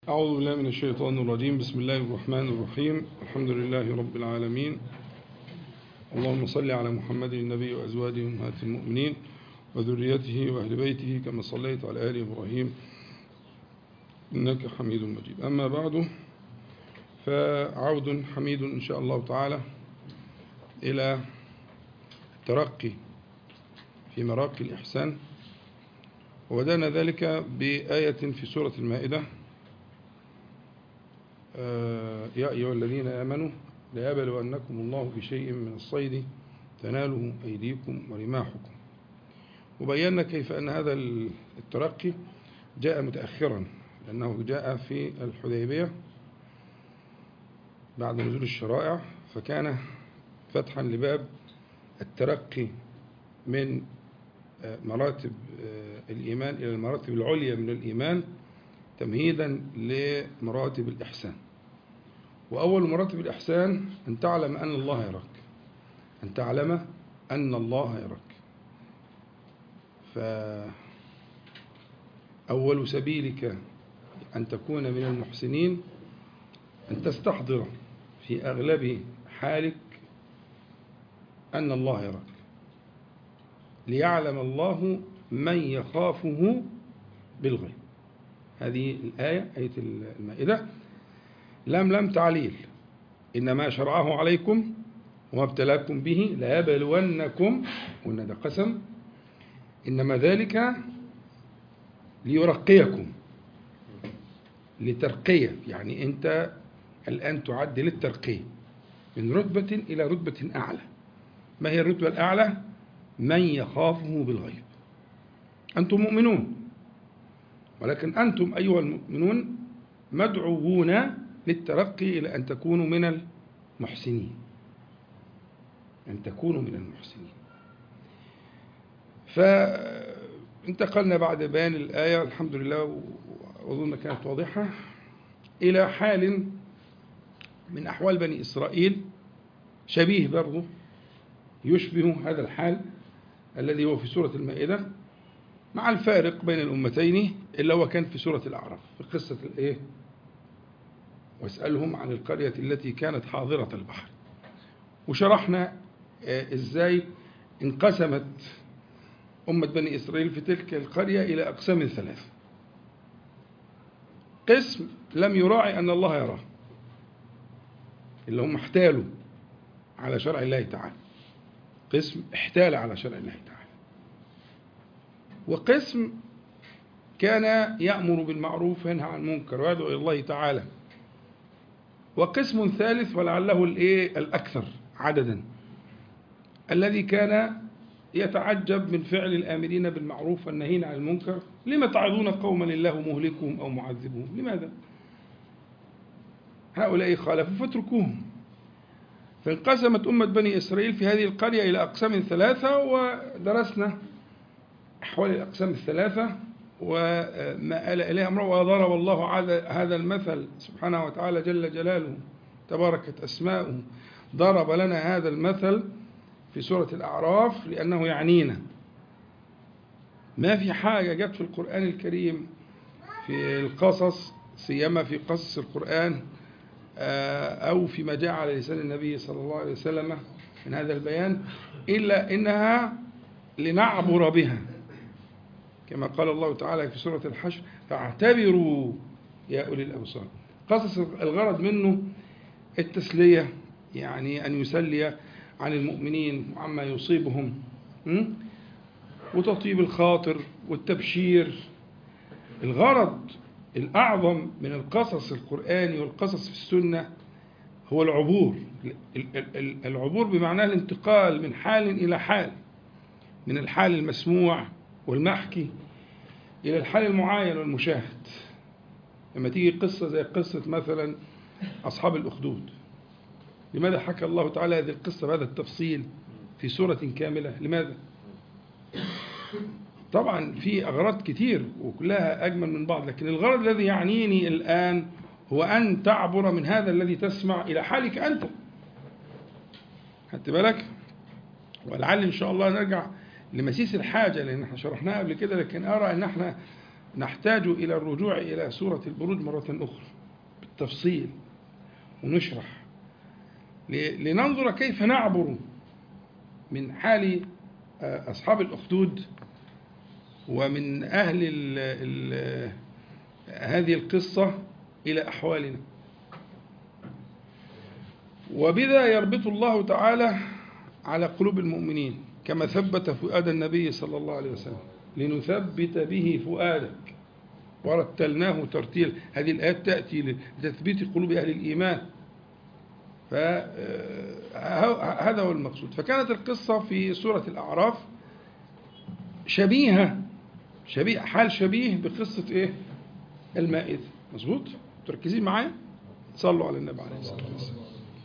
أعوذ بالله من الشيطان الرجيم بسم الله الرحمن الرحيم الحمد لله رب العالمين اللهم صل على محمد النبي وأزواجه أمهات المؤمنين وذريته وأهل بيته كما صليت على آل إبراهيم إنك حميد مجيد أما بعد فعود حميد إن شاء الله تعالى إلى الترقي في مراقي الإحسان وبدأنا ذلك بآية في سورة المائدة يا أيها الذين آمنوا ليبلونكم الله بشيء من الصيد تناله أيديكم ورماحكم وبينا كيف أن هذا الترقي جاء متأخرا لأنه جاء في الحديبية بعد نزول الشرائع فكان فتحا لباب الترقي من مراتب الإيمان إلى المراتب العليا من الإيمان تمهيدا لمراتب الإحسان وأول مراتب الإحسان أن تعلم أن الله يراك أن تعلم أن الله يراك فأول سبيلك أن تكون من المحسنين أن تستحضر في أغلب حالك أن الله يراك ليعلم الله من يخافه بالغيب هذه الآية آية المائدة لم لم تعليل إنما شرعه عليكم وما ابتلاكم به ليبلونكم قلنا ده قسم إنما ذلك ليرقيكم لترقية يعني أنت الآن تعد للترقية من رتبة إلى رتبة أعلى ما هي الرتبة الأعلى من يخافه بالغيب أنتم مؤمنون ولكن أنتم أيها المؤمنون مدعوون للترقي إلى أن تكونوا من المحسنين أن تكونوا من المحسنين فانتقلنا بعد بيان الآية الحمد لله وأظن كانت واضحة إلى حال من أحوال بني إسرائيل شبيه برضه يشبه هذا الحال الذي هو في سورة المائدة مع الفارق بين الأمتين اللي هو كان في سورة الأعراف في قصة الإيه؟ واسألهم عن القرية التي كانت حاضرة البحر وشرحنا إزاي انقسمت أمة بني إسرائيل في تلك القرية إلى أقسام ثلاث قسم لم يراعي أن الله يراه اللي هم احتالوا على شرع الله تعالى قسم احتال على شرع الله تعالى وقسم كان يأمر بالمعروف وينهى عن المنكر ويدعو إلى الله تعالى وقسم ثالث ولعله الايه الأكثر عددا الذي كان يتعجب من فعل الآمرين بالمعروف والنهين عن المنكر لما تعظون قوما الله مهلكهم أو معذبهم لماذا هؤلاء خالفوا فاتركوهم فانقسمت أمة بني إسرائيل في هذه القرية إلى أقسام ثلاثة ودرسنا أحوال الأقسام الثلاثة وما آل إليه أمره وضرب الله هذا المثل سبحانه وتعالى جل جلاله تباركت أسماؤه ضرب لنا هذا المثل في سورة الأعراف لأنه يعنينا ما في حاجة جت في القرآن الكريم في القصص سيما في قصص القرآن أو فيما جاء على لسان النبي صلى الله عليه وسلم من هذا البيان إلا إنها لنعبر بها كما قال الله تعالى في سورة الحشر فاعتبروا يا أولي الأبصار قصص الغرض منه التسلية يعني أن يسلي عن المؤمنين وعما يصيبهم وتطيب الخاطر والتبشير الغرض الأعظم من القصص القرآني والقصص في السنة هو العبور العبور بمعناه الانتقال من حال إلى حال من الحال المسموع والمحكي إلى الحال المعاين والمشاهد لما تيجي قصة زي قصة مثلا أصحاب الأخدود لماذا حكى الله تعالى هذه القصة بهذا التفصيل في سورة كاملة لماذا طبعا في أغراض كتير وكلها أجمل من بعض لكن الغرض الذي يعنيني الآن هو أن تعبر من هذا الذي تسمع إلى حالك أنت خدت بالك ولعل إن شاء الله نرجع لمسيس الحاجة لأن احنا شرحناها قبل كده لكن أرى أن احنا نحتاج إلى الرجوع إلى سورة البروج مرة أخرى بالتفصيل ونشرح ل- لننظر كيف نعبر من حال آه، أصحاب الأخدود ومن أهل ال ال هذه القصة إلى أحوالنا وبذا يربط الله تعالى على قلوب المؤمنين كما ثبت فؤاد النبي صلى الله عليه وسلم لنثبت به فؤادك ورتلناه ترتيل هذه الآيات تأتي لتثبيت قلوب أهل الإيمان فهذا هو المقصود فكانت القصة في سورة الأعراف شبيهة شبيه حال شبيه بقصة إيه المائدة مظبوط تركزين معايا صلوا على النبي عليه الصلاة والسلام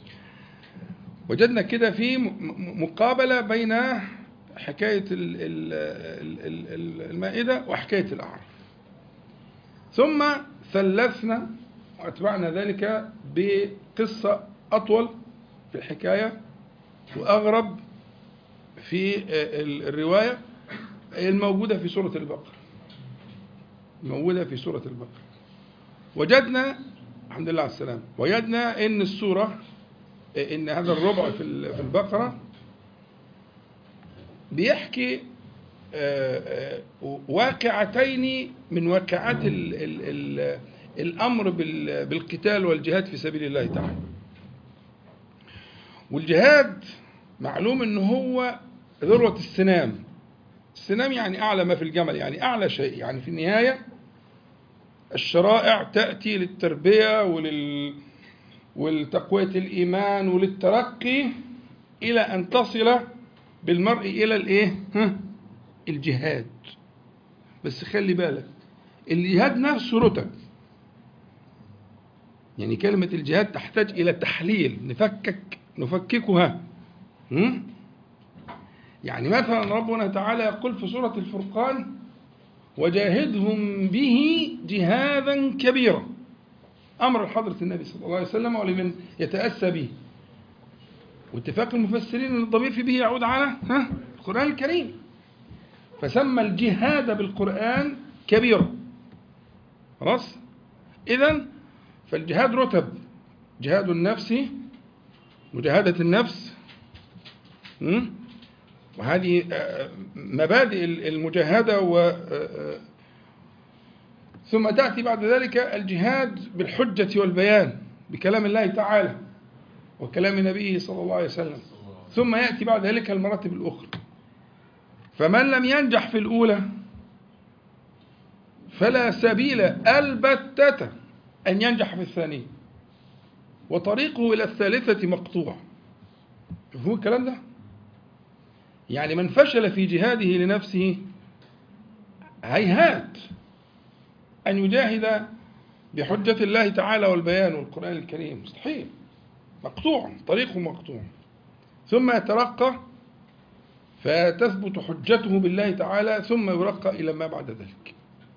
وجدنا كده في م- م- مقابلة بين حكاية ال- ال- ال- ال- المائدة وحكاية الأعراف ثم ثلثنا وأتبعنا ذلك بقصة أطول في الحكاية وأغرب في ال- الرواية الموجودة في سورة البقرة موجودة في سورة البقرة وجدنا الحمد لله على السلامة وجدنا إن السورة إن هذا الربع في ال- في البقرة بيحكي آه، آه، واقعتين من واقعات ال ال ال الأمر بال- بالقتال والجهاد في سبيل الله تعالى والجهاد معلوم ان هو ذروة السنام السنام يعني أعلى ما في الجمل يعني أعلى شيء يعني في النهاية الشرائع تأتي للتربية ولل ولتقوية الإيمان وللترقي إلى أن تصل بالمرء إلى الإيه؟ ها؟ الجهاد بس خلي بالك الجهاد نفسه رتب يعني كلمة الجهاد تحتاج إلى تحليل نفكك نفككها هم؟ يعني مثلا ربنا تعالى يقول في سورة الفرقان وجاهدهم به جهادا كبيرا أمر حضرة النبي صلى الله عليه وسلم ولمن يتأسى به واتفاق المفسرين أن الضمير في به يعود على ها القرآن الكريم فسمى الجهاد بالقرآن كبيرا خلاص إذا فالجهاد رتب جهاد النفس مجاهدة النفس م? وهذه آه، مبادئ المجاهدة و آه، ثم تأتي بعد ذلك الجهاد بالحجة والبيان بكلام الله تعالى وكلام نبيه صلى الله عليه وسلم ثم يأتي بعد ذلك المراتب الأخرى فمن لم ينجح في الأولى فلا سبيل البتة أن ينجح في الثانية وطريقه إلى الثالثة مقطوع هو الكلام ده يعني من فشل في جهاده لنفسه هيهات أن يجاهد بحجة الله تعالى والبيان والقرآن الكريم مستحيل مقطوع طريقه مقطوع ثم يترقى فتثبت حجته بالله تعالى ثم يرقى إلى ما بعد ذلك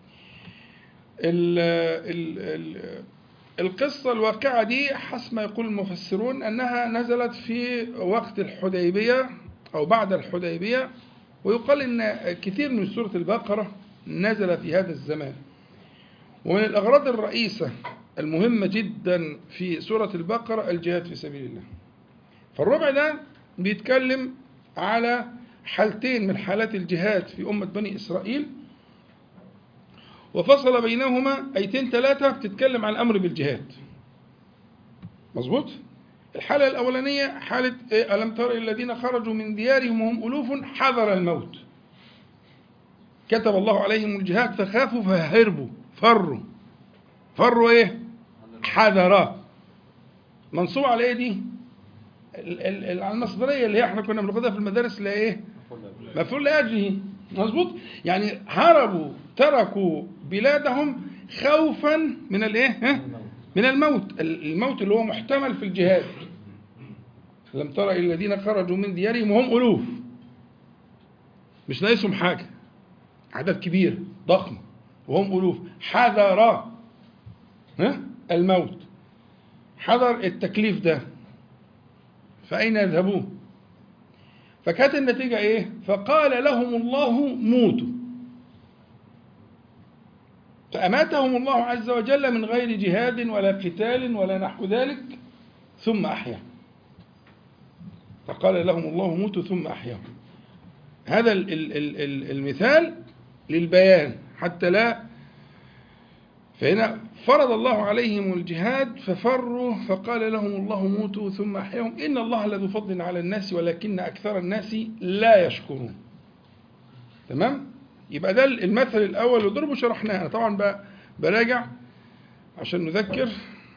ال ال ال القصة الواقعة دي حسب ما يقول المفسرون أنها نزلت في وقت الحديبية أو بعد الحديبية ويقال أن كثير من سورة البقرة نزل في هذا الزمان ومن الأغراض الرئيسة المهمة جدا في سورة البقرة الجهاد في سبيل الله فالربع ده بيتكلم على حالتين من حالات الجهاد في أمة بني إسرائيل وفصل بينهما أيتين ثلاثة بتتكلم عن الأمر بالجهاد مظبوط الحالة الأولانية حالة إيه؟ ألم تر الذين خرجوا من ديارهم وهم ألوف حذر الموت كتب الله عليهم الجهاد فخافوا فهربوا فروا فروا ايه حذرا منصوب على ايه دي على المصدريه اللي احنا كنا بناخدها في المدارس اللي ايه مفعول لاجله مظبوط يعني هربوا تركوا بلادهم خوفا من الايه من الموت الموت اللي هو محتمل في الجهاد لم ترى الى الذين خرجوا من ديارهم وهم الوف مش ناقصهم حاجه عدد كبير ضخم وهم ألوف حذر ها الموت حذر التكليف ده فأين يذهبون فكانت النتيجة إيه فقال لهم الله موتوا فأماتهم الله عز وجل من غير جهاد ولا قتال ولا نحو ذلك ثم أحيا فقال لهم الله موتوا ثم أحياهم هذا المثال للبيان حتى لا فهنا فرض الله عليهم الجهاد ففروا فقال لهم الله موتوا ثم أحياهم إن الله لذو فضل على الناس ولكن أكثر الناس لا يشكرون تمام يبقى ده المثل الأول وضربه شرحناه أنا طبعا بقى براجع عشان نذكر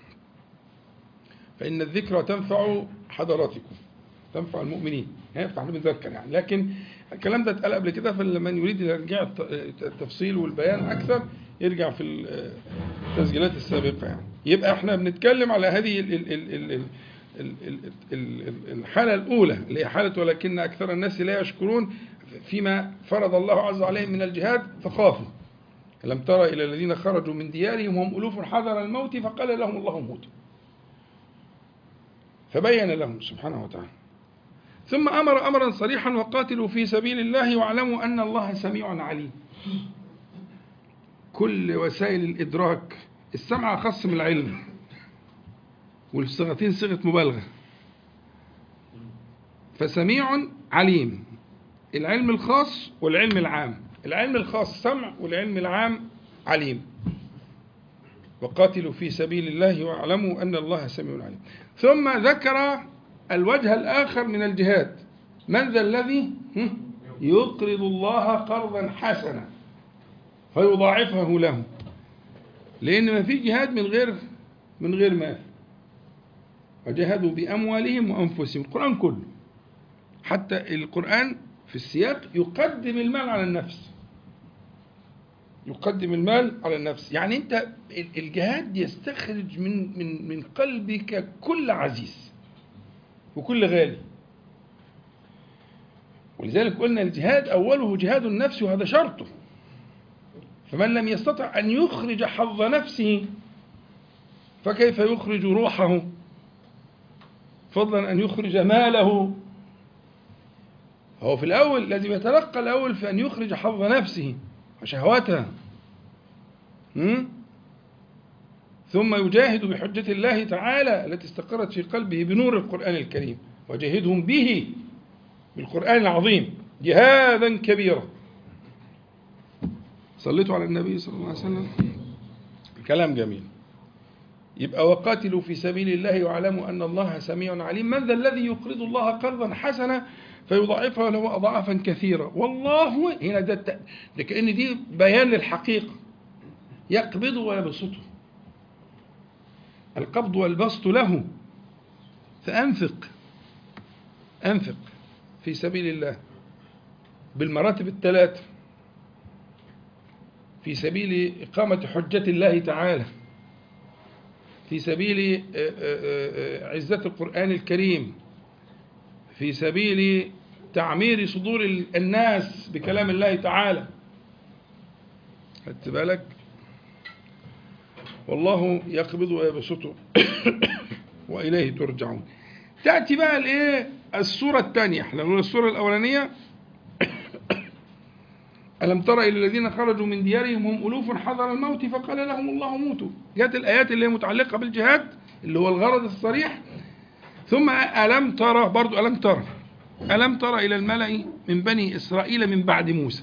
فإن الذكرى تنفع حضراتكم تنفع المؤمنين احنا بنذكر يعني لكن الكلام ده اتقال قبل كده فلمن يريد يرجع التفصيل والبيان أكثر يرجع في التسجيلات السابقة يعني يبقى احنا بنتكلم على هذه الحالة الأولى اللي هي حالة ولكن أكثر الناس لا يشكرون فيما فرض الله عز وجل من الجهاد فخافوا ألم ترى إلى الذين خرجوا من ديارهم وهم ألوف حذر الموت فقال لهم الله موتوا فبين لهم سبحانه وتعالى ثم أمر أمرا صريحا وقاتلوا في سبيل الله واعلموا أن الله سميع عليم كل وسائل الإدراك السمع أخص من العلم والصيغتين صيغة مبالغة فسميع عليم العلم الخاص والعلم العام العلم الخاص سمع والعلم العام عليم وقاتلوا في سبيل الله واعلموا أن الله سميع عليم ثم ذكر الوجه الآخر من الجهاد من ذا الذي يقرض الله قرضا حسنا فيضاعفه له لأن ما في جهاد من غير من غير مال وجاهدوا بأموالهم وأنفسهم القرآن كله حتى القرآن في السياق يقدم المال على النفس يقدم المال على النفس يعني أنت الجهاد يستخرج من من من قلبك كل عزيز وكل غالي ولذلك قلنا الجهاد أوله جهاد النفس وهذا شرطه فمن لم يستطع أن يخرج حظ نفسه فكيف يخرج روحه فضلا أن يخرج ماله هو في الأول لازم يتلقى الأول في أن يخرج حظ نفسه وشهواتها ثم يجاهد بحجة الله تعالى التي استقرت في قلبه بنور القرآن الكريم وجاهدهم به بالقرآن العظيم جهادا كبيرا صليتوا على النبي صلى الله عليه وسلم كلام جميل يبقى وقاتلوا في سبيل الله واعلموا أن الله سميع عليم من ذا الذي يقرض الله قرضا حسنا فيضاعفها له أضعافا كثيرة والله هنا ده, ده كأن دي بيان للحقيقة يقبض ويبسطه القبض والبسط له فأنفق أنفق في سبيل الله بالمراتب الثلاثة في سبيل إقامة حجة الله تعالى في سبيل عزة القرآن الكريم في سبيل تعمير صدور الناس بكلام الله تعالى خدت بالك والله يقبض ويبسط وإليه ترجعون تأتي بقى الايه السورة الثانية احنا قلنا السورة الأولانية ألم تر إلى الذين خرجوا من ديارهم هم ألوف حذر الموت فقال لهم الله موتوا جاءت الآيات اللي هي متعلقة بالجهاد اللي هو الغرض الصريح ثم ألم ترى برضو ألم ترى ألم ترى إلى الملأ من بني إسرائيل من بعد موسى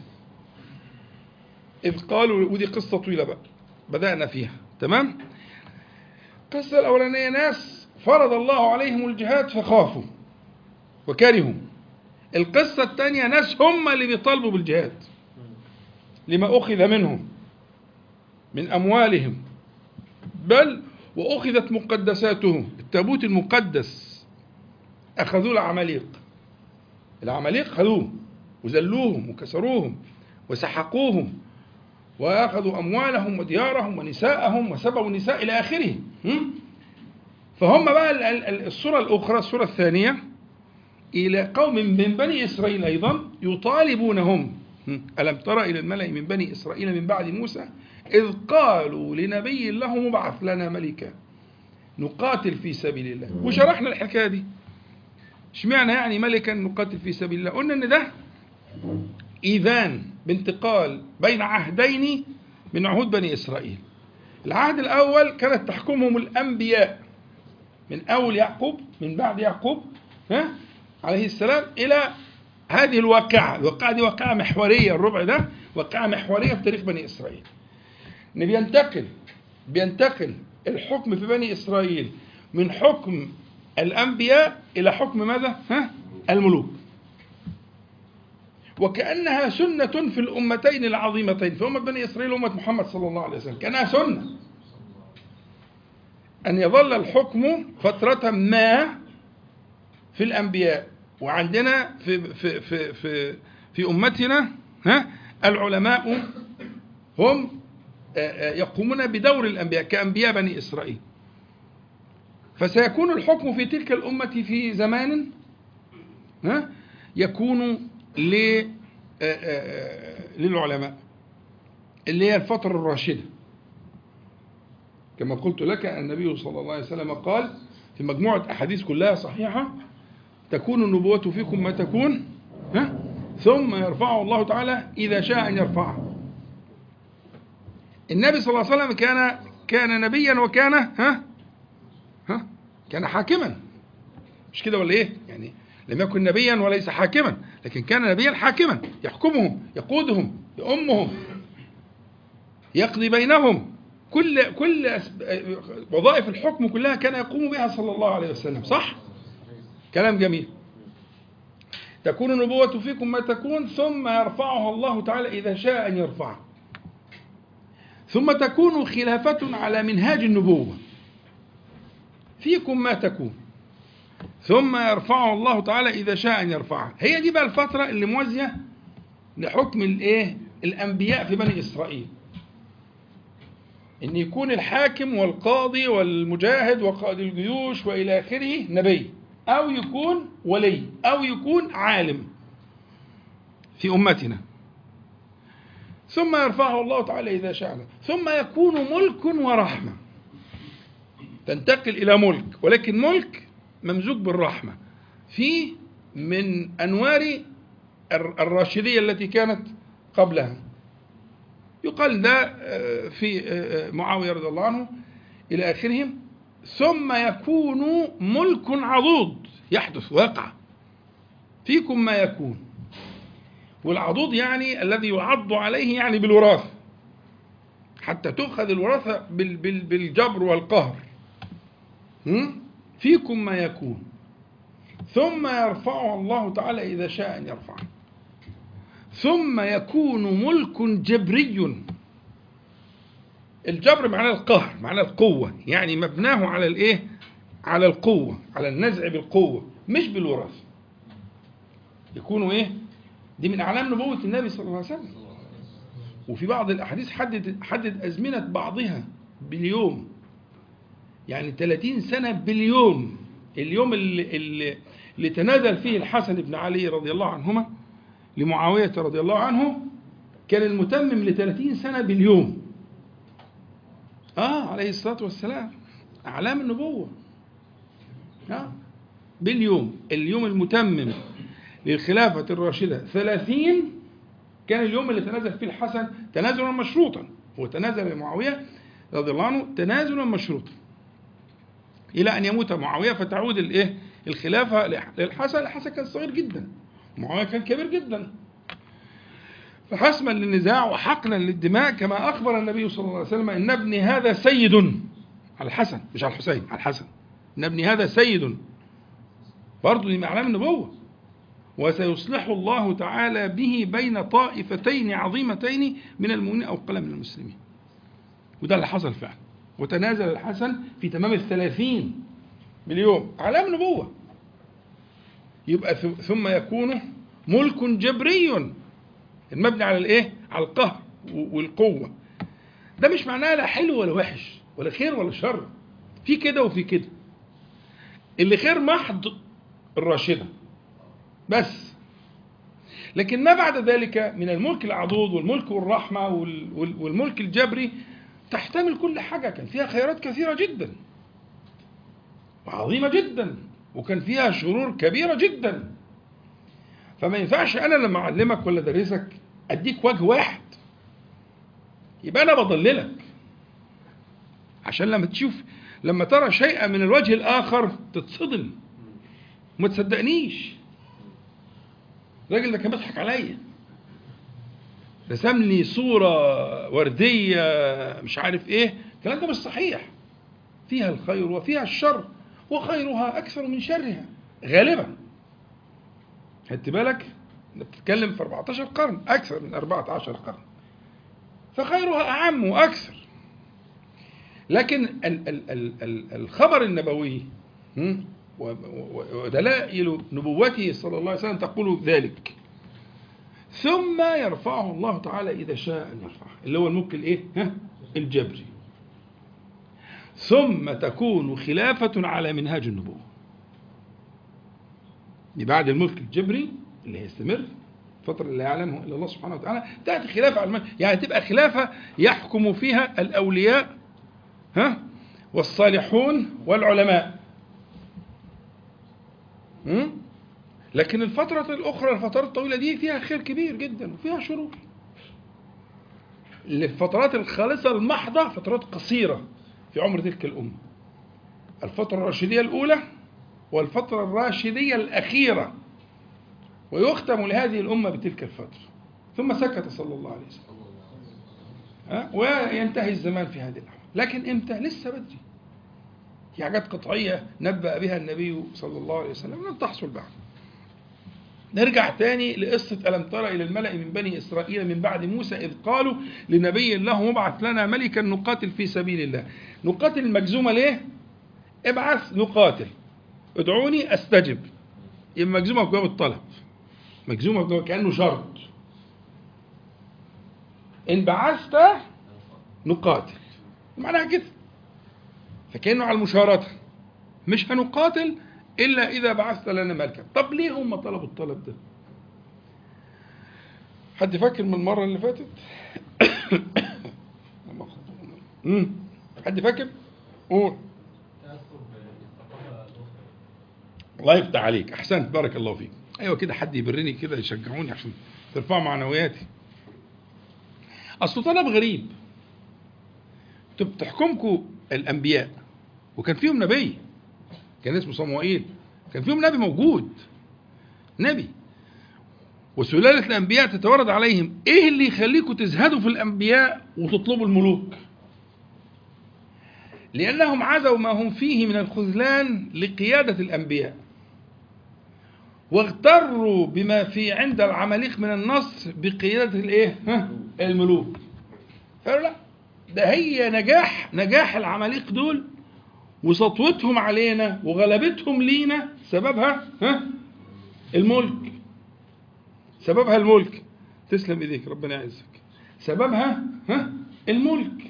إذ قالوا ودي قصة طويلة بقى بدأنا فيها تمام القصة الأولانية ناس فرض الله عليهم الجهاد فخافوا وكرهوا القصة الثانية ناس هم اللي بيطالبوا بالجهاد لما أخذ منهم من أموالهم بل وأخذت مقدساتهم التابوت المقدس أخذوه العماليق العماليق خذوه وذلوهم وكسروهم وسحقوهم وأخذوا أموالهم وديارهم ونساءهم وسبوا النساء إلى آخره فهم بقى الصورة الأخرى الصورة الثانية إلى قوم من بني إسرائيل أيضا يطالبونهم ألم ترى إلى الملأ من بني إسرائيل من بعد موسى إذ قالوا لنبي له مبعث لنا ملكا نقاتل في سبيل الله وشرحنا الحكاية دي اشمعنى يعني ملكا نقاتل في سبيل الله قلنا ان ده ايذان بانتقال بين عهدين من عهود بني إسرائيل العهد الأول كانت تحكمهم الأنبياء من أول يعقوب من بعد يعقوب ها عليه السلام إلى هذه الواقعة الواقعة دي واقعة محورية الربع ده واقعة محورية في تاريخ بني إسرائيل إن بينتقل بينتقل الحكم في بني إسرائيل من حكم الأنبياء إلى حكم ماذا؟ ها؟ الملوك وكأنها سنة في الأمتين العظيمتين في أمة بني إسرائيل وأمة محمد صلى الله عليه وسلم كأنها سنة أن يظل الحكم فترة ما في الأنبياء وعندنا في في في في, في أمتنا ها العلماء هم يقومون بدور الأنبياء كأنبياء بني إسرائيل فسيكون الحكم في تلك الأمة في زمان ها يكون للعلماء اللي هي الفترة الراشدة كما قلت لك النبي صلى الله عليه وسلم قال في مجموعة أحاديث كلها صحيحة تكون النبوة فيكم ما تكون ها ثم يرفعه الله تعالى إذا شاء أن يرفعه النبي صلى الله عليه وسلم كان كان نبيا وكان ها ها كان حاكما مش كده ولا ايه يعني لم يكن نبيا وليس حاكما لكن كان نبيا حاكما يحكمهم يقودهم يؤمهم يقضي بينهم كل كل وظائف الحكم كلها كان يقوم بها صلى الله عليه وسلم صح كلام جميل تكون النبوة فيكم ما تكون ثم يرفعها الله تعالى إذا شاء أن يرفعه ثم تكون خلافة على منهاج النبوة فيكم ما تكون ثم يرفعه الله تعالى إذا شاء أن يرفعه هي دي بقى الفترة اللي موازية لحكم الإيه الأنبياء في بني إسرائيل أن يكون الحاكم والقاضي والمجاهد وقائد الجيوش وإلى آخره نبي أو يكون ولي أو يكون عالم في أمتنا ثم يرفعه الله تعالى إذا شاء ثم يكون ملك ورحمة تنتقل إلى ملك ولكن ملك ممزوج بالرحمة في من أنوار الراشدية التي كانت قبلها يقال ده في معاوية رضي الله عنه إلى آخرهم ثم يكون ملك عضوض يحدث واقع فيكم ما يكون والعضوض يعني الذي يعض عليه يعني بالوراثة حتى تؤخذ الوراثة بالجبر والقهر فيكم ما يكون ثم يرفعه الله تعالى إذا شاء أن يرفعه ثم يكون ملك جبري الجبر معناه القهر معناه القوة يعني مبناه على الإيه على القوة على النزع بالقوة مش بالوراثة يكون إيه دي من أعلام نبوة النبي صلى الله عليه وسلم وفي بعض الأحاديث حدد حدد أزمنة بعضها باليوم يعني 30 سنة باليوم اليوم اللي, اللي, اللي تنازل فيه الحسن بن علي رضي الله عنهما لمعاوية رضي الله عنه كان المتمم ل 30 سنة باليوم آه عليه الصلاة والسلام أعلام النبوة آه باليوم اليوم المتمم للخلافة الراشدة ثلاثين كان اليوم اللي تنازل فيه الحسن تنازلا مشروطا هو تنازل لمعاوية رضي الله عنه تنازلا مشروطا إلى أن يموت معاوية فتعود الإيه الخلافة للحسن الحسن كان صغير جدا معاوية كان كبير جدا فحسما للنزاع وحقنا للدماء كما أخبر النبي صلى الله عليه وسلم إن ابني هذا سيد على الحسن مش على الحسين على الحسن إن ابني هذا سيد برضه دي من أعلام النبوة وسيصلح الله تعالى به بين طائفتين عظيمتين من المؤمنين أو قل من المسلمين وده اللي حصل فعلا وتنازل الحسن في تمام الثلاثين باليوم أعلام نبوة يبقى ثم يكون ملك جبري المبني على الايه على القهر والقوة ده مش معناه لا حلو ولا وحش ولا خير ولا شر في كده وفي كده اللي خير محض الراشدة بس لكن ما بعد ذلك من الملك العضوض والملك والرحمة والملك الجبري تحتمل كل حاجة كان فيها خيرات كثيرة جدا وعظيمة جدا وكان فيها شرور كبيرة جدا فما ينفعش أنا لما أعلمك ولا أدرسك أديك وجه واحد يبقى انا بضللك عشان لما تشوف لما ترى شيئا من الوجه الاخر تتصدم وما تصدقنيش الراجل ده كان بيضحك عليا رسم لي صورة وردية مش عارف ايه الكلام ده مش صحيح فيها الخير وفيها الشر وخيرها أكثر من شرها غالبا خدت بالك انت بتتكلم في 14 قرن أكثر من 14 قرن فخيرها أعم وأكثر لكن ال ال ال ال الخبر النبوي هم؟ و- و- ودلائل نبوته صلى الله عليه وسلم تقول ذلك ثم يرفعه الله تعالى إذا شاء أن يرفعه اللي هو الملك الإيه؟ ها؟ الجبري ثم تكون خلافة على منهاج النبوة دي بعد الملك الجبري اللي هيستمر الفترة اللي يعلمه إلا الله سبحانه وتعالى تأتي خلافة على المنهج يعني تبقى خلافة يحكم فيها الأولياء ها والصالحون والعلماء م? لكن الفترة الأخرى الفترات الطويلة دي فيها خير كبير جدا وفيها شرور الفترات الخالصة المحضة فترات قصيرة في عمر تلك الأمة الفترة الراشدية الأولى والفترة الراشدية الأخيرة ويختم لهذه الأمة بتلك الفترة ثم سكت صلى الله عليه وسلم ها؟ وينتهي الزمان في هذه الأحوال لكن إمتى لسه بدري في حاجات قطعية نبأ بها النبي صلى الله عليه وسلم لن تحصل بعد نرجع تاني لقصة ألم ترى إلى الملأ من بني إسرائيل من بعد موسى إذ قالوا لنبي له مبعث لنا ملكا نقاتل في سبيل الله نقاتل المجزومة ليه؟ ابعث نقاتل ادعوني أستجب يبقى مجزومة بجواب الطلب مجزومة بجواب كأنه شرط إن بعثت نقاتل معناها كده فكأنه على المشارطة مش هنقاتل إلا إذا بعثت لنا ملكا طب ليه هم طلبوا الطلب ده حد فاكر من المرة اللي فاتت لما خطبوا. مم. حد فاكر قول الله يفتح عليك احسنت بارك الله فيك ايوه كده حد يبرني كده يشجعوني عشان ترفع معنوياتي اصل طلب غريب انتوا بتحكمكم الانبياء وكان فيهم نبي كان اسمه صموئيل كان فيهم نبي موجود نبي وسلالة الأنبياء تتورد عليهم إيه اللي يخليكم تزهدوا في الأنبياء وتطلبوا الملوك لأنهم عزوا ما هم فيه من الخذلان لقيادة الأنبياء واغتروا بما في عند العماليق من النصر بقيادة الإيه؟ ها؟ الملوك قالوا لا ده هي نجاح نجاح العماليق دول وسطوتهم علينا وغلبتهم لينا سببها ها الملك سببها الملك تسلم ايديك ربنا يعزك سببها ها الملك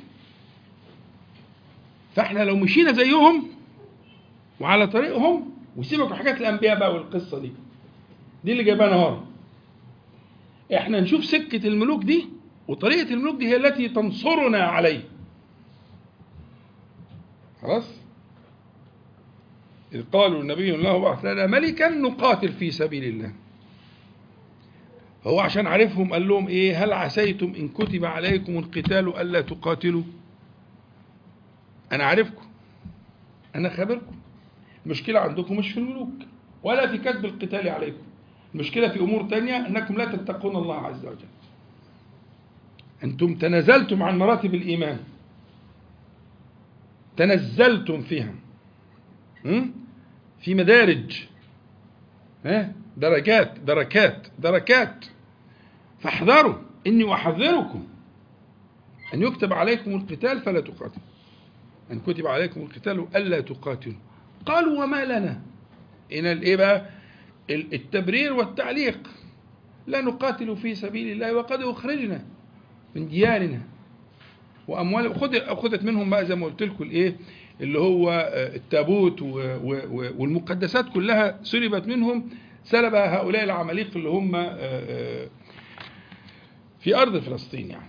فاحنا لو مشينا زيهم وعلى طريقهم وسيبك من حاجات الانبياء بقى والقصه دي دي اللي جايبانا ورا احنا نشوف سكه الملوك دي وطريقه الملوك دي هي التي تنصرنا عليه خلاص إذ قالوا النبي له بعث لنا ملكا نقاتل في سبيل الله هو عشان عارفهم قال لهم ايه هل عسيتم ان كتب عليكم القتال الا تقاتلوا انا عارفكم انا خابركم المشكله عندكم مش في الملوك ولا في كتب القتال عليكم المشكله في امور تانية انكم لا تتقون الله عز وجل انتم تنازلتم عن مراتب الايمان تنزلتم فيها م? في مدارج ها درجات دركات دركات فاحذروا اني احذركم ان يكتب عليكم القتال فلا تقاتلوا ان كتب عليكم القتال الا تقاتلوا قالوا وما لنا هنا الايه بقى التبرير والتعليق لا نقاتل في سبيل الله وقد اخرجنا من ديارنا واموال اخذت منهم بقى زي ما قلت لكم الايه اللي هو التابوت والمقدسات كلها سلبت منهم سلب هؤلاء العماليق اللي هم في أرض فلسطين يعني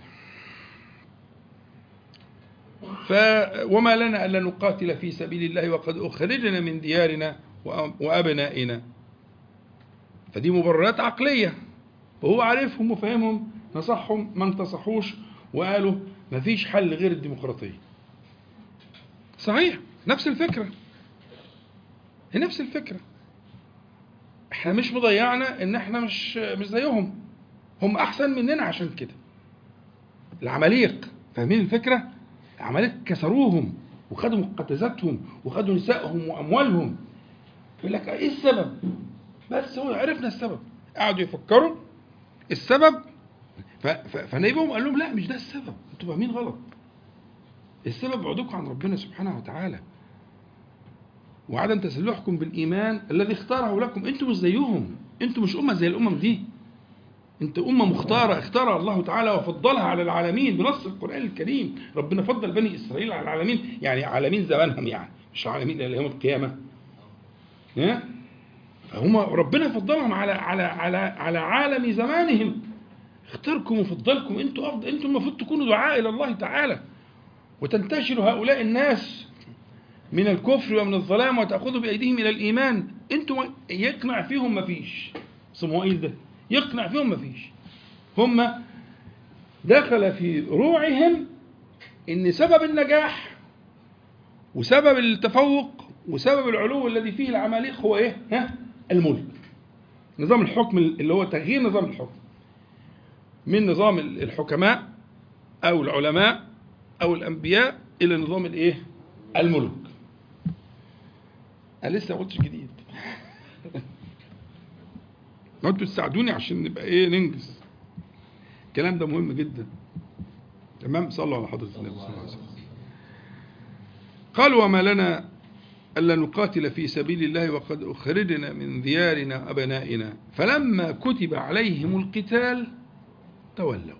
ف وما لنا ألا نقاتل في سبيل الله وقد أخرجنا من ديارنا وأبنائنا فدي مبررات عقلية وهو عارفهم وفاهمهم نصحهم ما انتصحوش وقالوا مفيش حل غير الديمقراطية صحيح نفس الفكرة هي نفس الفكرة احنا مش مضيعنا ان احنا مش مش زيهم هم احسن مننا عشان كده العماليق فاهمين الفكرة العماليق كسروهم وخدوا مقتزاتهم وخدوا نسائهم واموالهم يقول لك ايه السبب بس هو عرفنا السبب قعدوا يفكروا السبب ف- ف- فنبيهم قال لهم لا مش ده السبب انتوا فاهمين غلط السبب بعدكم عن ربنا سبحانه وتعالى وعدم تسلحكم بالايمان الذي اختاره لكم انتم مش زيهم انتم مش امه زي الامم دي انت امه مختاره اختارها الله تعالى وفضلها على العالمين بنص القران الكريم ربنا فضل بني اسرائيل على العالمين يعني عالمين زمانهم يعني مش عالمين الى يوم القيامه ها؟ فهم ربنا فضلهم على على على على عالم زمانهم اختاركم وفضلكم انتم افضل انتم المفروض تكونوا دعاء الى الله تعالى وتنتشر هؤلاء الناس من الكفر ومن الظلام وتأخذوا بأيديهم إلى الإيمان أنتم يقنع فيهم ما فيش صموئيل ده يقنع فيهم ما فيش هم دخل في روعهم إن سبب النجاح وسبب التفوق وسبب العلو الذي فيه العماليق هو إيه؟ ها؟ الملك نظام الحكم اللي هو تغيير نظام الحكم من نظام الحكماء أو العلماء أو الأنبياء إلى نظام الإيه؟ الملك انا لسه ما قلتش جديد ما انتوا تساعدوني عشان نبقى ايه ننجز الكلام ده مهم جدا تمام صلوا على حضرة النبي صلى الله عليه وسلم قال وما لنا ألا نقاتل في سبيل الله وقد أخرجنا من ديارنا أبنائنا فلما كتب عليهم القتال تولوا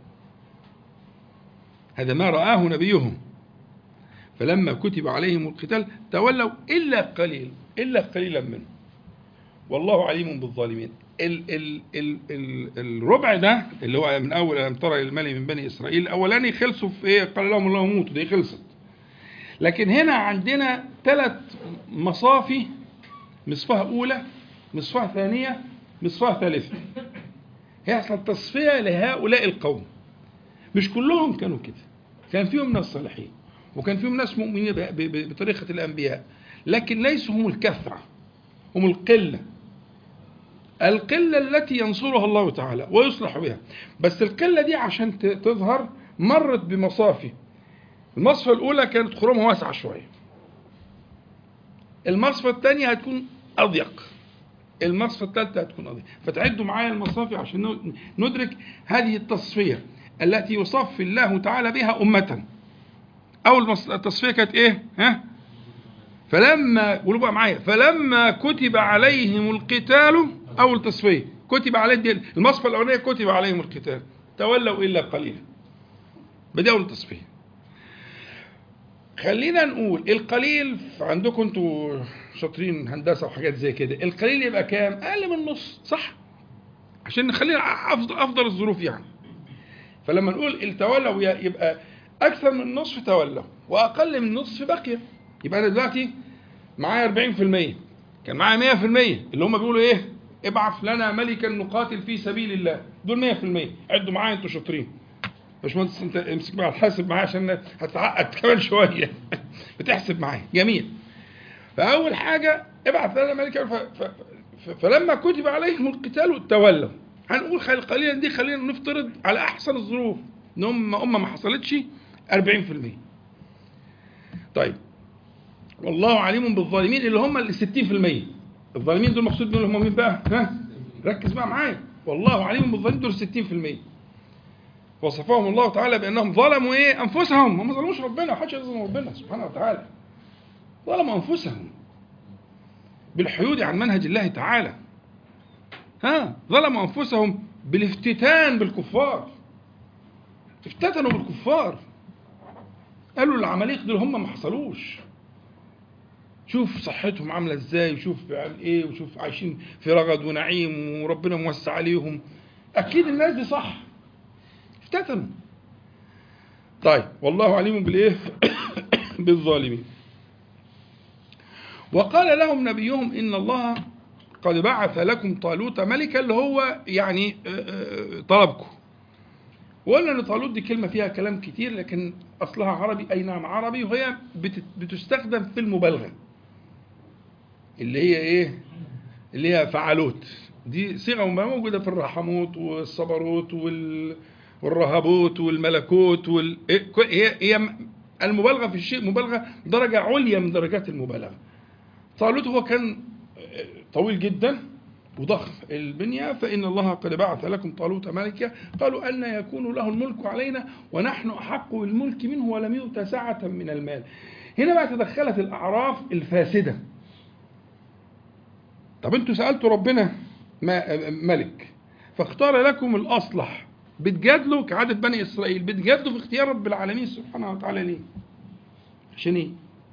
هذا ما رآه نبيهم فلما كتب عليهم القتال تولوا إلا قليل إلا قليلا منهم والله عليم بالظالمين ال ال ال ال الربع ده اللي هو من أول ألم ترى الملك من بني إسرائيل الأولاني خلصوا في إيه قال لهم الله موتوا دي خلصت لكن هنا عندنا ثلاث مصافي مصفها أولى مصفها ثانية مصفها ثالثة هيحصل تصفية لهؤلاء القوم مش كلهم كانوا كده كان فيهم ناس صالحين وكان فيهم ناس مؤمنين ب- ب- بطريقة الأنبياء لكن ليسوا هم الكثرة هم القلة القلة التي ينصرها الله تعالى ويصلح بها بس القلة دي عشان ت- تظهر مرت بمصافي المصفى الأولى كانت خرومها واسعة شوية المصفى الثانية هتكون أضيق المصفى الثالثة هتكون أضيق فتعدوا معايا المصافي عشان ن- ندرك هذه التصفية التي يصفي الله تعالى بها أمة أول مص- التصفية كانت إيه؟ ها؟ فلما قولوا بقى معايا فلما كتب عليهم القتال أول تصفية كتب عليهم دي المصفى الأولانية كتب عليهم القتال تولوا إلا قليلا بدي أول تصفية خلينا نقول القليل عندكم انتوا شاطرين هندسه وحاجات زي كده القليل يبقى كام اقل من النص صح عشان نخلينا افضل افضل الظروف يعني فلما نقول التولوا يبقى اكثر من النصف تولوا واقل من النصف بقي يبقى انا دلوقتي معايا 40% كان معايا 100% اللي هم بيقولوا ايه ابعث لنا ملكا نقاتل في سبيل الله دول 100% عدوا معايا انتوا شاطرين باشمهندس انت امسك بقى حاسب معايا عشان هتعقد كمان شويه بتحسب معايا جميل فاول حاجه ابعث لنا ملكا ف... ف... ف... فلما كتب عليهم القتال تولوا هنقول خلي قليلا دي خلينا نفترض على احسن الظروف ان هم امه ما حصلتش 40% طيب والله عليم بالظالمين اللي هم ال 60% الظالمين دول مقصود بيهم هم مين بقى؟ ها؟ ركز بقى معايا والله عليم بالظالمين دول 60% وصفهم الله تعالى بانهم ظلموا ايه؟ انفسهم هم ما ظلموش ربنا ما حدش يظلم ربنا سبحانه وتعالى ظلموا انفسهم بالحيود عن منهج الله تعالى ها ظلموا انفسهم بالافتتان بالكفار افتتنوا بالكفار قالوا العماليق دول هم ما حصلوش شوف صحتهم عامله ازاي وشوف بيعمل ايه وشوف عايشين في رغد ونعيم وربنا موسع عليهم اكيد الناس دي صح افتتنوا طيب والله عليم بالايه بالظالمين وقال لهم نبيهم ان الله قد بعث لكم طالوت ملكا اللي هو يعني طلبكم وقلنا ان طالوت دي كلمه فيها كلام كتير لكن اصلها عربي اي نعم عربي وهي بت- بتستخدم في المبالغه اللي هي ايه اللي هي فعلوت دي صيغه موجوده في الرحموت والصبروت وال والرهبوت والملكوت وال... إيه، كل- هي هي المبالغه في الشيء مبالغه درجه عليا من درجات المبالغه طالوت هو كان طويل جدا وضخم البنية فإن الله قد بعث لكم طالوت ملكا قالوا أن يكون له الملك علينا ونحن أحق بالملك منه ولم يؤت سعة من المال هنا بقى تدخلت الأعراف الفاسدة طب انتوا سألتوا ربنا ما ملك فاختار لكم الأصلح بتجادلوا كعادة بني إسرائيل بتجادلوا في اختيار رب العالمين سبحانه وتعالى ليه عشان ايه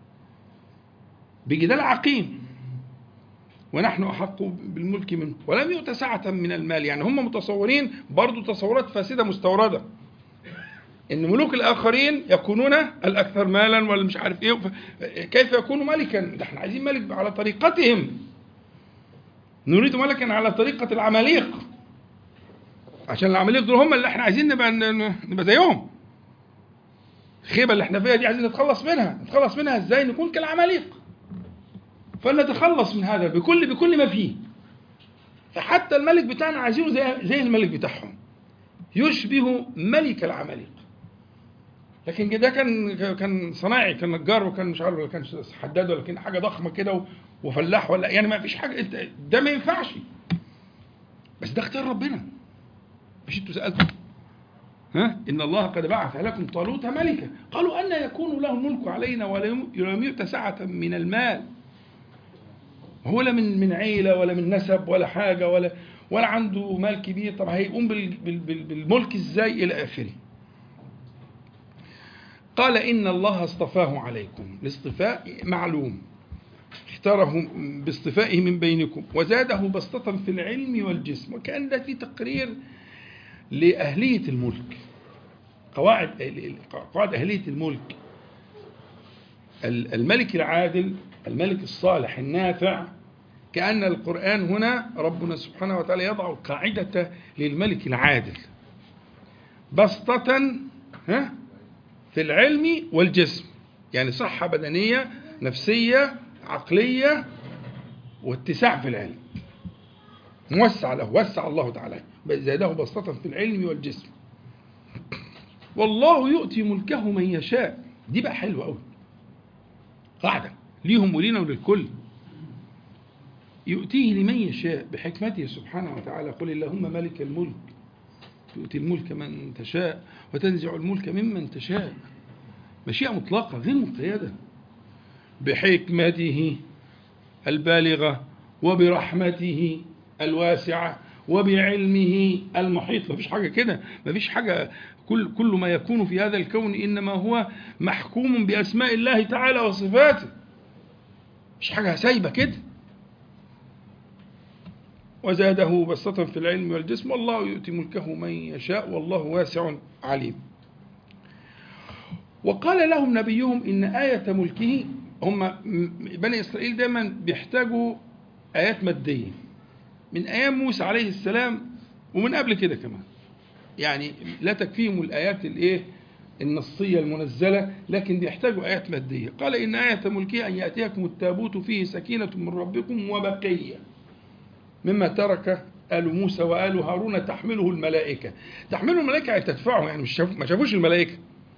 بجدال عقيم ونحن أحق بالملك منه ولم يؤت سعة من المال يعني هم متصورين برضو تصورات فاسدة مستوردة ان ملوك الاخرين يكونون الاكثر مالا ولا مش عارف ايه ف- كيف يكون ملكا ده احنا عايزين ملك على طريقتهم نريد ملكا على طريقة العماليق عشان العماليق دول هم اللي احنا عايزين نبقى نبقى زيهم الخيبة اللي احنا فيها دي عايزين نتخلص منها نتخلص منها ازاي نكون كالعماليق فلنتخلص من هذا بكل بكل ما فيه فحتى الملك بتاعنا عايزينه زي زي الملك بتاعهم يشبه ملك العماليق لكن ده كان كان صناعي كان نجار وكان مش عارف ولا كان حداد ولا كان حاجه ضخمه كده و- وفلاح ولا يعني ما فيش حاجه انت ده ما ينفعش بس ده اختيار ربنا مش انتوا سالتوا ها ان الله قد بعث لكم طالوت ملكا قالوا ان يكون له الملك علينا ولم ولم يؤت سعه من المال هو لا من من عيله ولا من نسب ولا حاجه ولا ولا عنده مال كبير طب هيقوم بال- بال- بال- بالملك ازاي الى اخره قال ان الله اصطفاه عليكم الاصطفاء معلوم اختاره باصطفائه من بينكم وزاده بسطة في العلم والجسم وكأن ده في تقرير لأهلية الملك قواعد قواعد أهلية الملك الملك العادل الملك الصالح النافع كأن القرآن هنا ربنا سبحانه وتعالى يضع القاعدة للملك العادل بسطة ها في العلم والجسم يعني صحة بدنية نفسية عقلية واتساع في العلم موسع له وسع الله تعالى زاده بسطة في العلم والجسم والله يؤتي ملكه من يشاء دي بقى حلوة قوي قاعدة ليهم ولينا وللكل يؤتيه لمن يشاء بحكمته سبحانه وتعالى قل اللهم ملك الملك تؤتي الملك من تشاء وتنزع الملك ممن تشاء مشيئة مطلقة غير مقيدة بحكمته البالغة وبرحمته الواسعة وبعلمه المحيط مفيش حاجة كده مفيش حاجة كل كل ما يكون في هذا الكون إنما هو محكوم بأسماء الله تعالى وصفاته مش حاجة سايبة كده وزاده بسطة في العلم والجسم والله يؤتي ملكه من يشاء والله واسع عليم وقال لهم نبيهم إن آية ملكه هم بني إسرائيل دايما بيحتاجوا آيات مادية من أيام موسى عليه السلام ومن قبل كده كمان يعني لا تكفيهم الآيات الإيه النصية المنزلة لكن بيحتاجوا آيات مادية قال إن آية ملكه أن يأتيكم التابوت فيه سكينة من ربكم وبقية مما ترك آل موسى وآل هارون تحمله الملائكة تحمله الملائكة يعني تدفعه يعني مش شاف ما شافوش الملائكة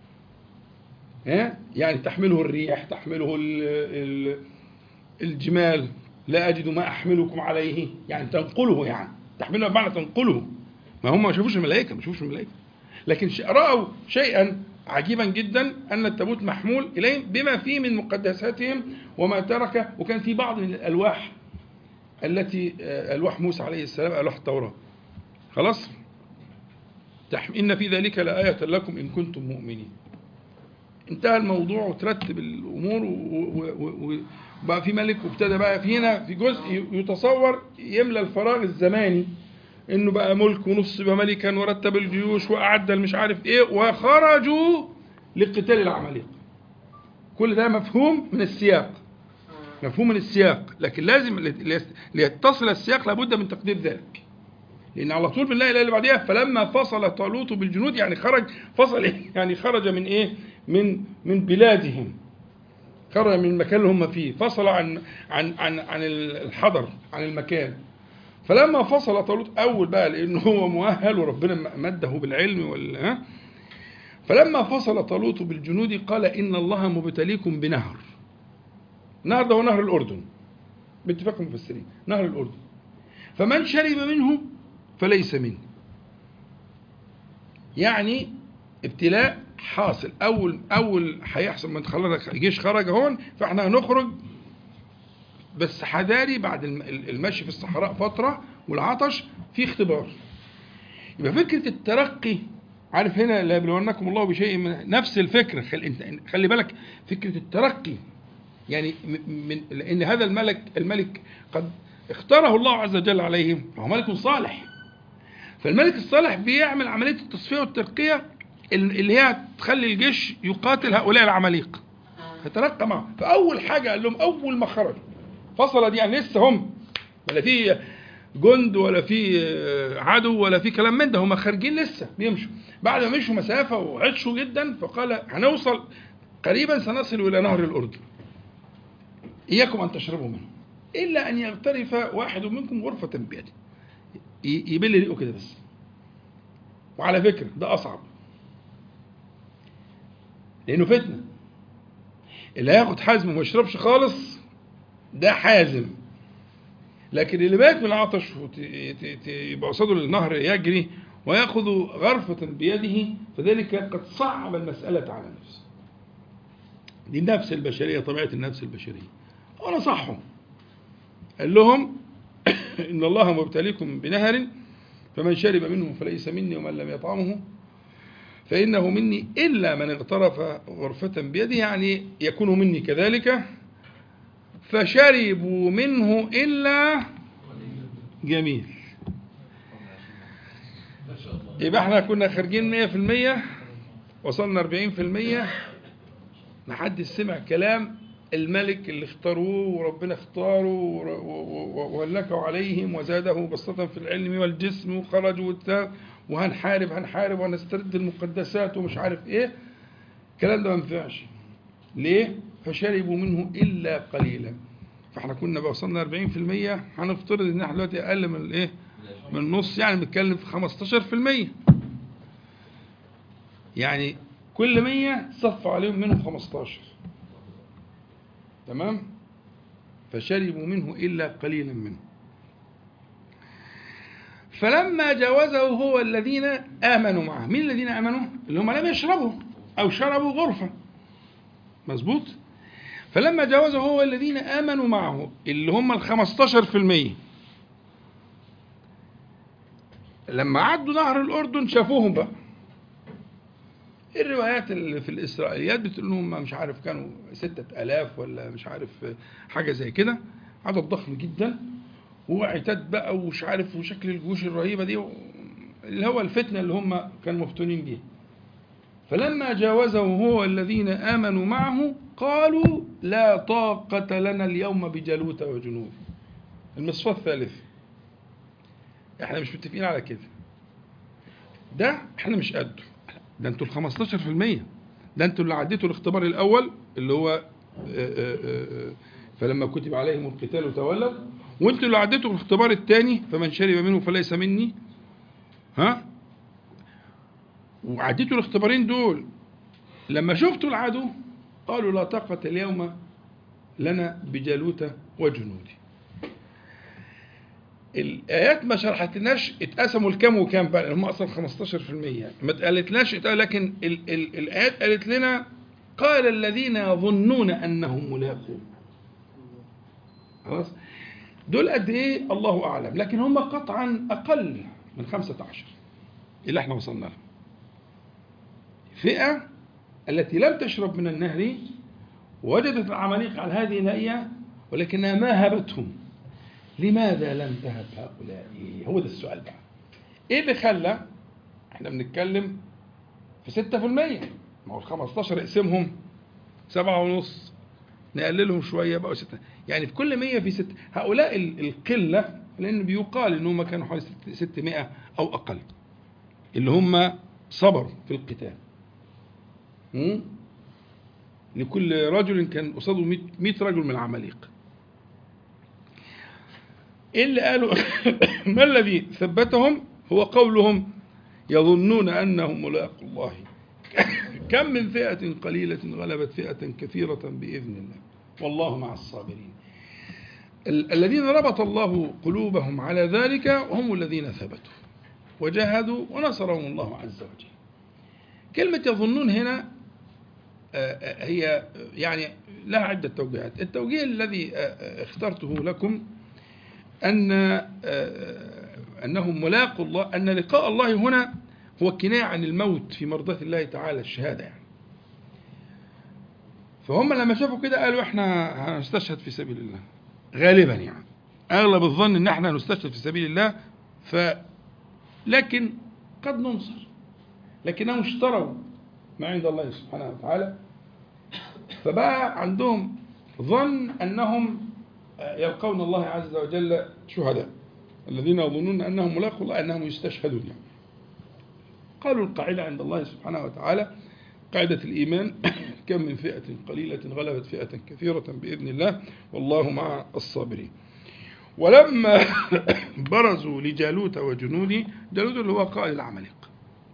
ها يعني تحمله الريح تحمله ال ال الجمال لا أجد ما أحملكم عليه يعني تنقله يعني تحمله بمعنى تنقله ما هم ما شافوش الملائكة ما شافوش الملائكة لكن رأوا شيئا عجيبا جدا أن التابوت محمول إليهم بما فيه من مقدساتهم وما ترك وكان في بعض من الألواح التي ألواح موسى عليه السلام ألواح التوراة خلاص إن في ذلك لآية لكم إن كنتم مؤمنين انتهى الموضوع وترتب الأمور وبقى في ملك وابتدى بقى في هنا في جزء يتصور يملى الفراغ الزماني انه بقى ملك ونص بقى ملكا ورتب الجيوش واعد مش عارف ايه وخرجوا لقتال العمالقه كل ده مفهوم من السياق مفهوم من السياق لكن لازم ليتصل السياق لابد من تقدير ذلك لان على طول بالله الايه اللي بعديها فلما فصل طالوت بالجنود يعني خرج فصل إيه؟ يعني خرج من ايه من من بلادهم خرج من المكان اللي هم فيه فصل عن عن عن عن الحضر عن المكان فلما فصل طالوت اول بقى لانه هو مؤهل وربنا مده بالعلم وال ها فلما فصل طالوت بالجنود قال ان الله مبتليكم بنهر النهر ده هو نهر الاردن باتفاق المفسرين نهر الاردن فمن شرب منه فليس مني يعني ابتلاء حاصل اول اول هيحصل من خلاص الجيش خرج هون فاحنا هنخرج بس حذاري بعد المشي في الصحراء فتره والعطش في اختبار يبقى فكره الترقي عارف هنا لا يبلونكم الله بشيء من نفس الفكره خلي, خلي بالك فكره الترقي يعني من لان هذا الملك الملك قد اختاره الله عز وجل عليهم وهو ملك صالح فالملك الصالح بيعمل عمليه التصفيه والترقيه اللي هي تخلي الجيش يقاتل هؤلاء العماليق فترقى معه فاول حاجه قال لهم اول ما خرجوا فصل دي يعني لسه هم ولا في جند ولا في عدو ولا في كلام من ده هم خارجين لسه بيمشوا بعد ما مشوا مسافه وعطشوا جدا فقال هنوصل قريبا سنصل الى نهر الاردن اياكم ان تشربوا منه الا ان يغترف واحد منكم غرفه بيده يبل ريقه كده بس وعلى فكره ده اصعب لانه فتنه اللي هياخد حزم وما يشربش خالص ده حازم لكن اللي مات من العطش يبقى قصاده النهر يجري وياخذ غرفة بيده فذلك قد صعب المسألة على نفسه دي النفس البشرية طبيعة النفس البشرية ونصحهم قال لهم إن الله مبتليكم بنهر فمن شرب منه فليس مني ومن لم يطعمه فإنه مني إلا من اغترف غرفة بيده يعني يكون مني كذلك فشربوا منه إلا جميل يبقى احنا كنا خارجين مية في المية وصلنا أربعين في المية محدش سمع كلام الملك اللي اختاروه وربنا اختاره وولكوا عليهم وزاده بسطة في العلم والجسم وخرجوا وهنحارب هنحارب وهنسترد المقدسات ومش عارف ايه الكلام ده ما ينفعش ليه؟ فشربوا منه الا قليلا فاحنا كنا بقى وصلنا 40% هنفترض ان احنا دلوقتي اقل من الايه؟ من النص يعني بنتكلم في 15% يعني كل 100 صف عليهم منهم 15 تمام؟ فشربوا منه الا قليلا منه فلما جاوزه هو الذين آمنوا معه مين الذين آمنوا اللي هم لم يشربوا أو شربوا غرفة مظبوط فلما جاوزه هو الذين آمنوا معه اللي هم الخمستاشر في المية لما عدوا نهر الأردن شافوهم بقى الروايات اللي في الإسرائيليات بتقول لهم مش عارف كانوا ستة ألاف ولا مش عارف حاجة زي كده عدد ضخم جدا وعتاد بقى ومش عارف وشكل الجيوش الرهيبه دي اللي هو الفتنه اللي هم كانوا مفتونين بيها فلما جاوزه هو الذين امنوا معه قالوا لا طاقة لنا اليوم بجالوت وجنود المصفى الثالث احنا مش متفقين على كده ده احنا مش قده ده انتوا ال 15% ده انتوا اللي عديتوا الاختبار الاول اللي هو آآ آآ فلما كتب عليهم القتال وتولوا وانتوا اللي عديتوا الاختبار الثاني فمن شرب منه فليس مني ها وعديتوا الاختبارين دول لما شفتوا العدو قالوا لا طاقة اليوم لنا بجالوت وجنودي الآيات ما شرحتلناش اتقسموا الكام وكام بقى هم أصلا 15% ما اتقالتلناش لكن ال ال الآيات قالت لنا قال الذين يظنون أنهم ملاقون خلاص دول قد ايه الله اعلم لكن هم قطعا اقل من 15 اللي احنا وصلنا له فئه التي لم تشرب من النهر وجدت العماليق على هذه الهيئه ولكنها ما هبتهم لماذا لم تهب هؤلاء هو ده السؤال بقى ايه اللي خلى احنا بنتكلم في 6% ما هو ال 15 اقسمهم سبعة ونص نقللهم شوية بقوا ستة يعني في كل مية في ستة هؤلاء ال- القلة لأن بيقال إن هم كانوا حوالي ست- 600 أو أقل اللي هم صبروا في القتال مم؟ لكل رجل كان قصاده 100 100 رجل من العماليق ايه اللي قالوا ما الذي ثبتهم هو قولهم يظنون انهم ملاقوا الله كم من فئة قليلة غلبت فئة كثيرة بإذن الله والله مع الصابرين ال- الذين ربط الله قلوبهم على ذلك هم الذين ثبتوا وجاهدوا ونصرهم الله عز وجل كلمة يظنون هنا آه، آه، هي يعني لها عدة توجيهات التوجيه الذي آه، آه، اخترته لكم أن آه، أنهم ملاقوا الله أن لقاء الله هنا هو كناية عن الموت في مرضاة الله تعالى الشهادة يعني فهم لما شافوا كده قالوا احنا هنستشهد في سبيل الله غالبا يعني اغلب الظن ان احنا هنستشهد في سبيل الله ف لكن قد ننصر لكنهم اشتروا ما عند الله سبحانه وتعالى فبقى عندهم ظن انهم يلقون الله عز وجل شهداء الذين يظنون انهم ملاقوا الله انهم يستشهدون يعني. قالوا القاعده عند الله سبحانه وتعالى قاعده الايمان كم من فئه قليله غلبت فئه كثيره باذن الله والله مع الصابرين ولما برزوا لجالوت وجنوده جالوت اللي هو قائد العمالقه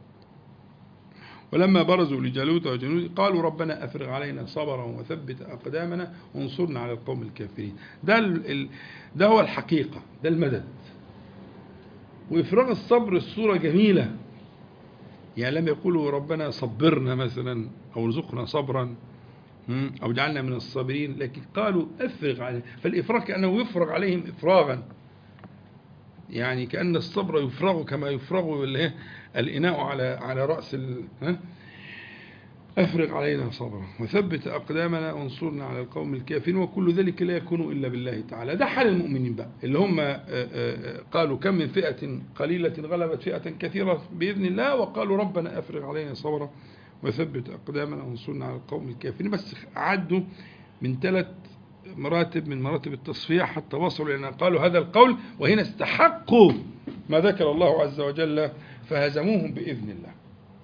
ولما برزوا لجالوت وجنوده قالوا ربنا افرغ علينا صبرا وثبت اقدامنا وانصرنا على القوم الكافرين ده ال... ال... ده هو الحقيقه ده المدد وافراغ الصبر الصوره جميله يعني لم يقولوا ربنا صبرنا مثلا او ارزقنا صبرا مم، او اجعلنا من الصابرين لكن قالوا افرغ عليهم فالافراغ كانه يفرغ عليهم افراغا يعني كان الصبر يفرغ كما يفرغ ال- إيه؟ الاناء على على راس ال... ها؟ افرغ علينا صبرا وثبت اقدامنا وانصرنا على القوم الكافرين وكل ذلك لا يكون الا بالله تعالى ده حال المؤمنين بقى اللي هم آه، آه، قالوا كم من فئه قليله غلبت فئه كثيره باذن الله وقالوا ربنا افرغ علينا صبرا وثبت اقدامنا وانصرنا على القوم الكافرين بس عدوا من ثلاث مراتب من مراتب التصفيه حتى وصلوا الى أن قالوا هذا القول وهنا استحقوا ما ذكر الله عز وجل فهزموهم باذن الله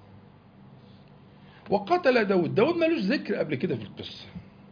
وقتل داود داود ملوش ذكر قبل كده في القصة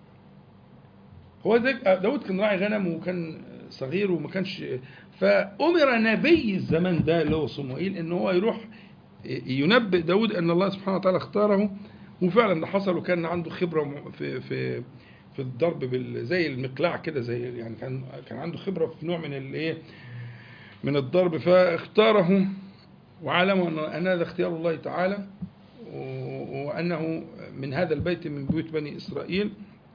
هو ذك- داود كان راعي غنم وكان صغير وما كانش فأمر نبي الزمان ده اللي هو صموئيل ان هو يروح ينبئ داود ان الله سبحانه وتعالى اختاره وفعلا ده حصل وكان عنده خبرة م- في في في الضرب بال زي المقلاع كده زي يعني كان كان عنده خبرة في نوع من الايه من الضرب فاختاره وعلموا ان أن هذا اختيار الله تعالى و- وأنه من هذا البيت من بيوت بني إسرائيل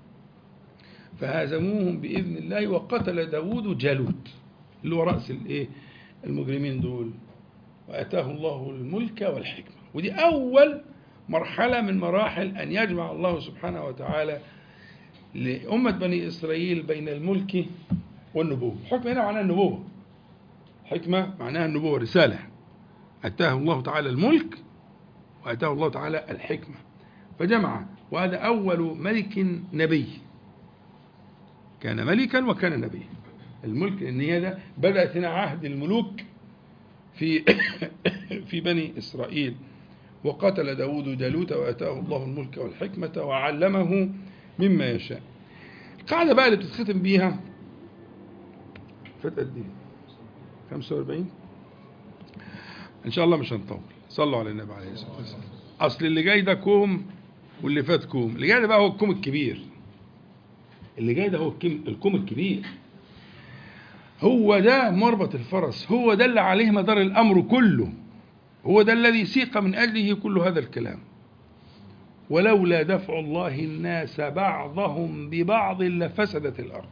فهزموهم بإذن الله وقتل داود جالوت اللي هو رأس الإيه المجرمين دول وأتاه الله الملك والحكمة ودي أول مرحلة من مراحل أن يجمع الله سبحانه وتعالى لأمة بني إسرائيل بين الملك والنبوة الحكمة هنا معناها النبوة حكمة معناها النبوة رسالة أتاه الله تعالى الملك وأتاه الله تعالى الحكمة فجمع وهذا أول ملك نبي كان ملكا وكان نبيا الملك لأن هي ده بدأت هنا عهد الملوك في في بني إسرائيل وقتل داود جالوت وأتاه الله الملك والحكمة وعلمه مما يشاء القاعدة بقى اللي بتتختم بيها فات قد ايه 45 ان شاء الله مش هنطول صلوا على النبي عليه الصلاه والسلام اصل اللي جاي ده كوم واللي فات كوم اللي جاي ده بقى هو الكوم الكبير اللي جاي ده هو الكم- الكوم الكبير هو ده مربط الفرس هو ده اللي عليه مدار الامر كله هو ده الذي سيق من اجله كل هذا الكلام ولولا دفع الله الناس بعضهم ببعض لفسدت الارض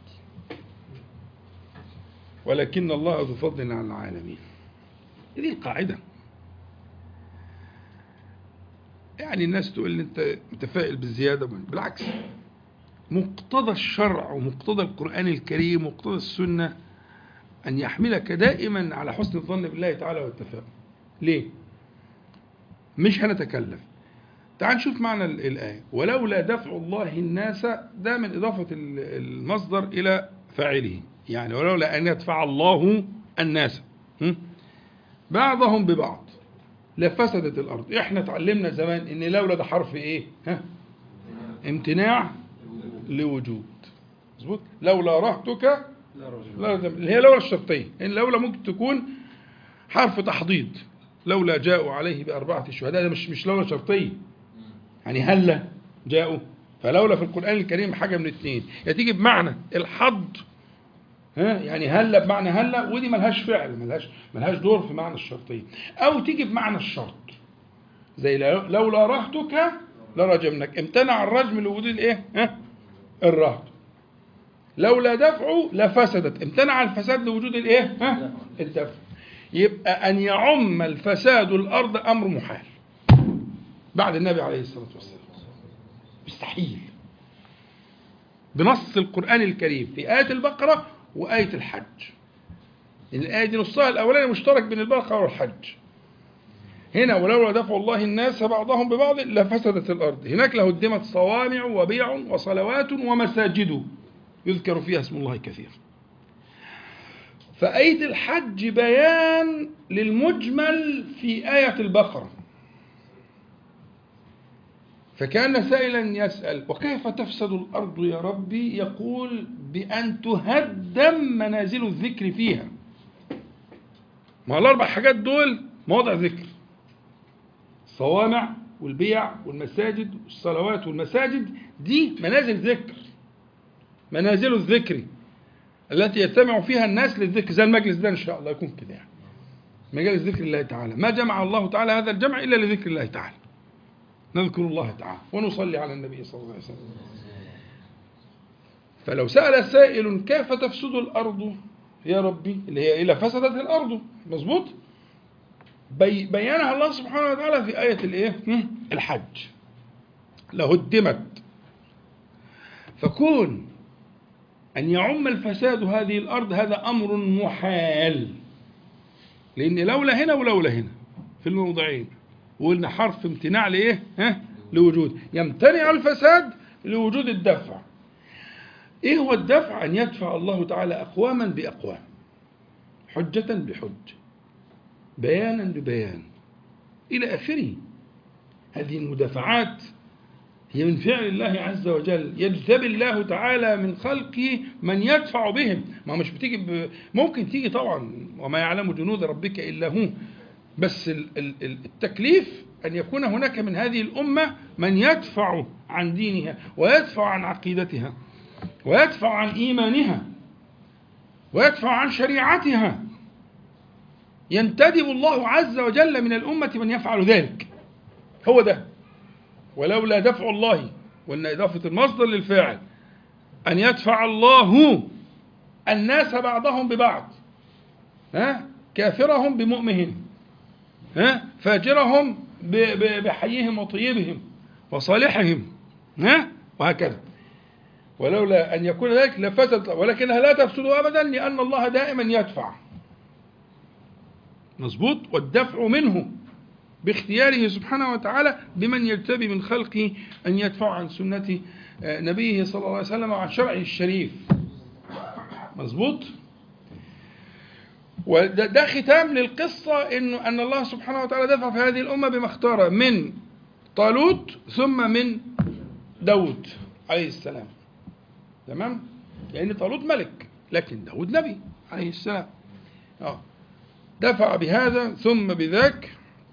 ولكن الله ذو فضل على العالمين دي القاعده يعني الناس تقول لي انت متفائل بالزياده بالعكس مقتضى الشرع ومقتضى القران الكريم ومقتضى السنه ان يحملك دائما على حسن الظن بالله تعالى والتفاؤل ليه مش هنتكلف تعال نشوف معنى ال- الآية ولولا دفع الله الناس ده من إضافة ال- المصدر إلى فاعله يعني ولولا أن يدفع الله الناس هم؟ بعضهم ببعض لفسدت الأرض احنا اتعلمنا زمان ان لولا ده حرف ايه ها امتناع لوجود مظبوط لولا رهتك لا اللي هي لولا الشرطية ان لولا ممكن تكون حرف تحضيض لولا جاءوا عليه بأربعة شهداء ده مش مش لولا شرطية يعني هلا جاءوا فلولا في القرآن الكريم حاجة من الاثنين يا تيجي بمعنى الحض ها يعني هلا بمعنى هلا ودي ملهاش فعل ملهاش ملهاش دور في معنى الشرطية أو تيجي بمعنى الشرط زي لو- لولا رهتك لرجمنك امتنع الرجم لوجود الايه؟ ها؟ الرهط لولا دفعه لفسدت امتنع الفساد لوجود الايه؟ ها؟ الدفع يبقى أن يعم الفساد الأرض أمر محال بعد النبي عليه الصلاة والسلام مستحيل بنص القرآن الكريم في آية البقرة وآية الحج الآية دي نصها الأولاني مشترك بين البقرة والحج هنا ولولا دفع الله الناس بعضهم ببعض لفسدت الأرض هناك لهدمت صوامع وبيع وصلوات ومساجد يذكر فيها اسم الله كثير فآية الحج بيان للمجمل في آية البقرة فكان سائلا يسأل وكيف تفسد الأرض يا ربي يقول بأن تهدم منازل الذكر فيها ما الأربع حاجات دول مواضع ذكر الصوامع والبيع والمساجد والصلوات والمساجد دي منازل ذكر منازل الذكر التي يجتمع فيها الناس للذكر زي المجلس ده ان شاء الله يكون كده يعني مجالس ذكر الله تعالى ما جمع الله تعالى هذا الجمع الا لذكر الله تعالى نذكر الله تعالى ونصلي على النبي صلى الله عليه وسلم فلو سأل سائل كيف تفسد الأرض يا ربي اللي هي إلى فسدت الأرض مظبوط بي بيانها الله سبحانه وتعالى في آية الإيه؟ الحج لهدمت فكون أن يعم الفساد هذه الأرض هذا أمر محال لأن لولا هنا ولولا هنا في الموضعين وقلنا حرف امتناع لإيه؟ ها؟ لوجود يمتنع الفساد لوجود الدفع إيه هو الدفع؟ أن يدفع الله تعالى أقواما بأقوام حجة بحج بيانا ببيان إلى آخره هذه المدافعات هي من فعل الله عز وجل يجذب الله تعالى من خلقه من يدفع بهم ما مش بتيجي ب... ممكن تيجي طبعا وما يعلم جنود ربك إلا هو بس ال- ال- ال- التكليف أن يكون هناك من هذه الأمة من يدفع عن دينها ويدفع عن عقيدتها ويدفع عن إيمانها ويدفع عن شريعتها ينتدب الله عز وجل من الأمة من يفعل ذلك هو ده ولولا دفع الله وأن إضافة المصدر للفاعل أن يدفع الله الناس بعضهم ببعض ها كافرهم بمؤمنهم ها فاجرهم ب- ب- بحيهم وطيبهم وصالحهم ها وهكذا ولولا أن يكون ذلك لفسد ولكنها لا تفسد أبدا لأن الله دائما يدفع مظبوط والدفع منه باختياره سبحانه وتعالى بمن يجتبي من خلقه أن يدفع عن سنة آه، نبيه صلى الله عليه وسلم وعن شرعه الشريف مظبوط وده ده ختام للقصة إنه أن الله سبحانه وتعالى دفع في هذه الأمة بما اختار من طالوت ثم من داود عليه السلام تمام لأن طالوت ملك لكن داود نبي عليه السلام آه. دفع بهذا ثم بذاك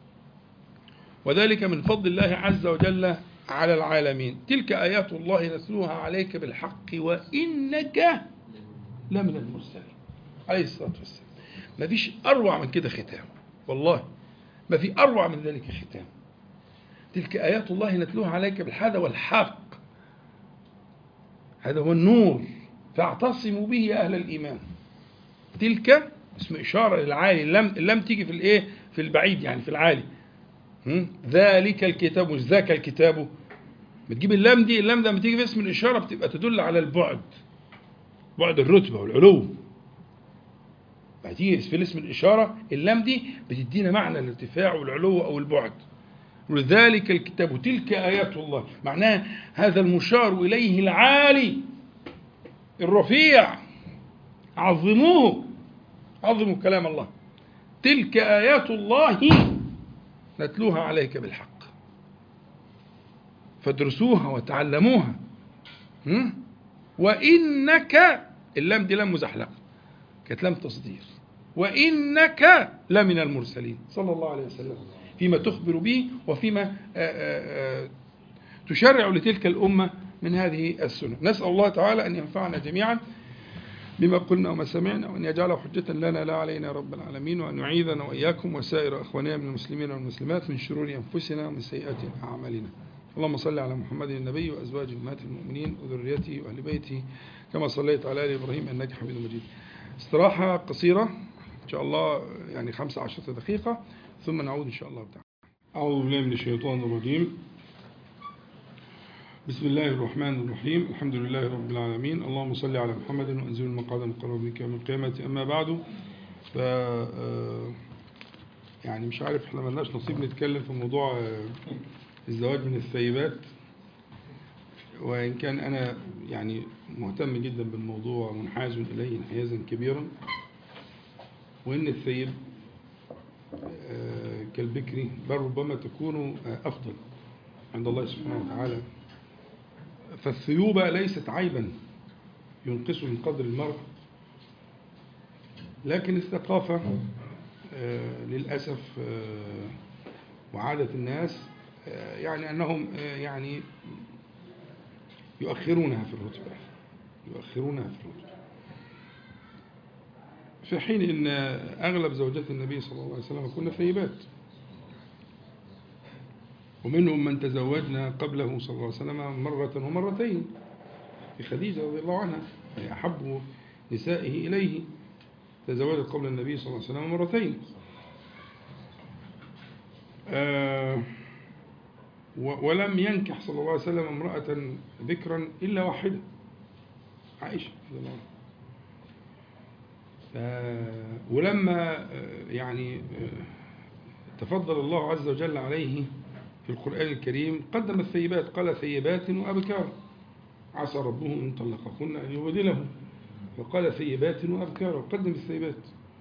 وذلك من فضل الله عز وجل على العالمين تلك آيات الله نتلوها عليك بالحق وإنك لمن المرسلين عليه الصلاة والسلام ما فيش أروع من كده ختام والله ما في أروع من ذلك ختام تلك آيات الله نتلوها عليك بالحق والحق هذا هو النور فاعتصموا به يا أهل الإيمان تلك اسم إشارة للعالي اللم, اللم تيجي في الإيه في البعيد يعني في العالي هم؟ ذلك الكتاب مش ذاك الكتاب بتجيب اللام دي اللام ده لما تيجي في اسم الإشارة بتبقى تدل على البعد بعد الرتبة والعلو هتيجي في اسم الإشارة اللام دي بتدينا معنى الارتفاع والعلو أو البعد ذلك الكتاب تلك آيات الله معناه هذا المشار إليه العالي الرفيع عظموه عظموا كلام الله تلك آيات الله نتلوها عليك بالحق فادرسوها وتعلموها وإنك اللام دي لام مزحلقة كانت لام تصدير وإنك لمن المرسلين صلى الله عليه وسلم فيما تخبر به وفيما آآ آآ تشرع لتلك الأمة من هذه السنة نسأل الله تعالى أن ينفعنا جميعا بما قلنا وما سمعنا وأن يجعله حجة لنا لا علينا يا رب العالمين وأن يعيذنا وإياكم وسائر أخواننا من المسلمين والمسلمات من شرور أنفسنا ومن سيئات أعمالنا اللهم صل على محمد النبي وأزواجه أمهات المؤمنين وذريته وأهل بيته كما صليت على آل إبراهيم إنك حميد مجيد استراحة قصيرة إن شاء الله يعني 15 دقيقة ثم نعود إن شاء الله تعالى أعوذ بالله من الشيطان الرجيم بسم الله الرحمن الرحيم الحمد لله رب العالمين اللهم صل على محمد وأنزل المقعد المقرب منك يوم القيامة أما بعد ف يعني مش عارف احنا ملناش نصيب نتكلم في موضوع الزواج من الثيبات وإن كان أنا يعني مهتم جدا بالموضوع منحاز إليه انحيازا كبيرا وإن الثيب كالبكري بل ربما تكون أفضل عند الله سبحانه وتعالى فالثيوبة ليست عيبا ينقص من قدر المرء لكن الثقافة للأسف وعادة الناس يعني أنهم يعني يؤخرونها في الرتبة يؤخرونها في الرتبة في حين أن أغلب زوجات النبي صلى الله عليه وسلم كنا ثيبات ومنهم من تزوجنا قبله صلى الله عليه وسلم مرة ومرتين في خديجة رضي الله عنها هي أحب نسائه إليه تزوجت قبل النبي صلى الله عليه وسلم مرتين آه ولم ينكح صلى الله عليه وسلم امرأة ذكرا إلا واحدة عائشة رضي الله عنها آه ولما يعني تفضل الله عز وجل عليه في القرآن الكريم قدم الثيبات قال ثيبات وأبكار عسى ربه إن طلقكن أن يبدله وقال ثيبات وأبكار وقدم الثيبات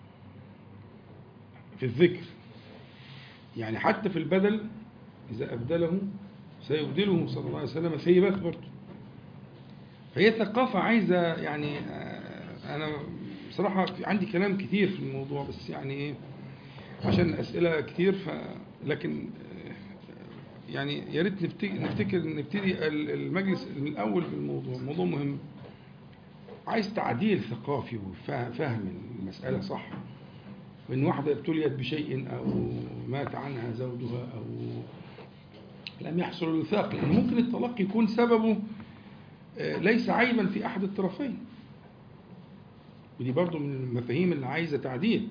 في الذكر يعني حتى في البدل إذا أبدله سيبدله صلى الله عليه وسلم ثيبات برضه فهي ثقافة عايزة يعني أنا بصراحة عندي كلام كتير في الموضوع بس يعني إيه عشان أسئلة كتير ف لكن يعني يا ريت نفتكر نبتدي المجلس من الأول في الموضوع الموضوع مهم عايز تعديل ثقافي وفهم المسألة صح وإن واحدة ابتليت بشيء أو مات عنها زوجها أو لم يحصل الوثاق لأن ممكن الطلاق يكون سببه ليس عيبا في أحد الطرفين ودي برضو من المفاهيم اللي عايزة تعديل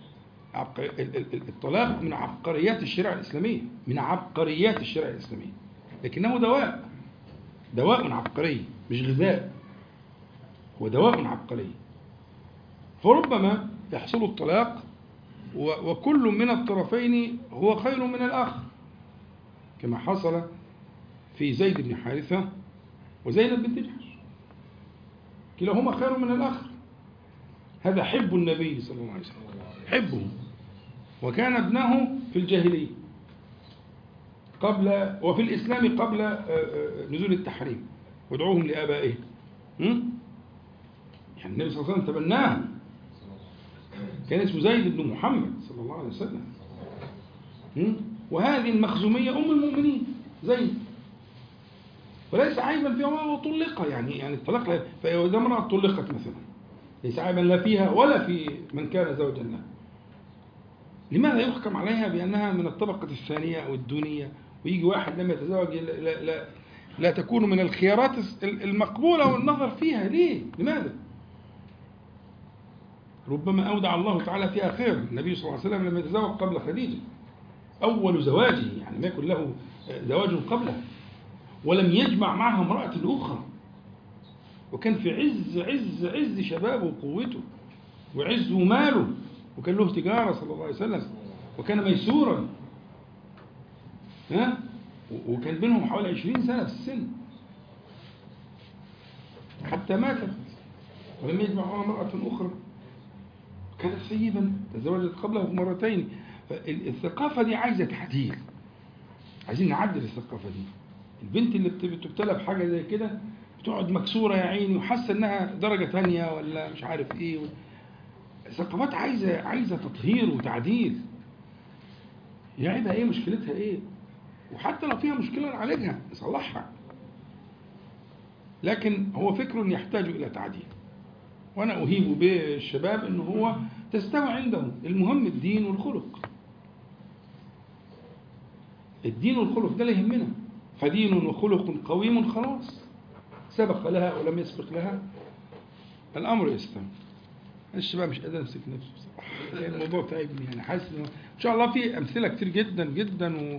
الطلاق من عبقريات الشريعة الإسلامية من عبقريات الشريعة الإسلامية لكنه دواء دواء من عبقرية مش غذاء هو دواء من عبقرية فربما يحصل الطلاق وكل من الطرفين هو خير من الآخر كما حصل في زيد بن حارثة وزينب بنت جحش كلاهما خير من الآخر هذا حب النبي صلى الله عليه وسلم حبه وكان ابنه في الجاهلية قبل وفي الإسلام قبل نزول التحريم وادعوهم لآبائهم يعني النبي صلى الله عليه وسلم تبناه كان اسمه زيد بن محمد صلى الله عليه وسلم وهذه المخزومية أم المؤمنين زيد وليس عيبا فيها وطلق يعني يعني الطلاق فإذا امرأة طلقت مثلا ليس عيبا لا فيها ولا في من كان زوجا لها لماذا يحكم عليها بأنها من الطبقة الثانية أو الدونية ويجي واحد لم يتزوج لا, لا, لا تكون من الخيارات المقبولة والنظر فيها ليه لماذا ربما أودع الله تعالى فيها خير النبي صلى الله عليه وسلم لم يتزوج قبل خديجة أول زواجه يعني ما يكن له زواج قبله ولم يجمع معها امرأة أخرى وكان في عز عز عز شبابه وقوته وعز ماله وكان له تجارة صلى الله عليه وسلم وكان ميسورا ها و- وكان بينهم حوالي 20 سنة في السن حتى ماتت ولم يجمع معها امرأة أخرى كانت سيبا تزوجت قبله مرتين فالثقافة دي عايزة تعديل عايزين نعدل الثقافة دي البنت اللي بت- بتبتلى بحاجة زي كده بتقعد مكسورة يا عيني وحاسة انها درجة تانية ولا مش عارف ايه الثقافات عايزة عايزة تطهير وتعديل يا عيبها ايه مشكلتها ايه وحتى لو فيها مشكلة نعالجها نصلحها لكن هو فكر يحتاج إلى تعديل وأنا أهيب بالشباب أنه هو تستوى عنده المهم الدين والخلق الدين والخلق ده اللي يهمنا فدين وخلق قويم خلاص سبق لها أو لم يسبق لها الأمر يستوي الشباب مش قادر يمسك نفسه بصراحة يعني الموضوع تعبني يعني حاسس إنه إن شاء الله في أمثلة كتير جدا جدا و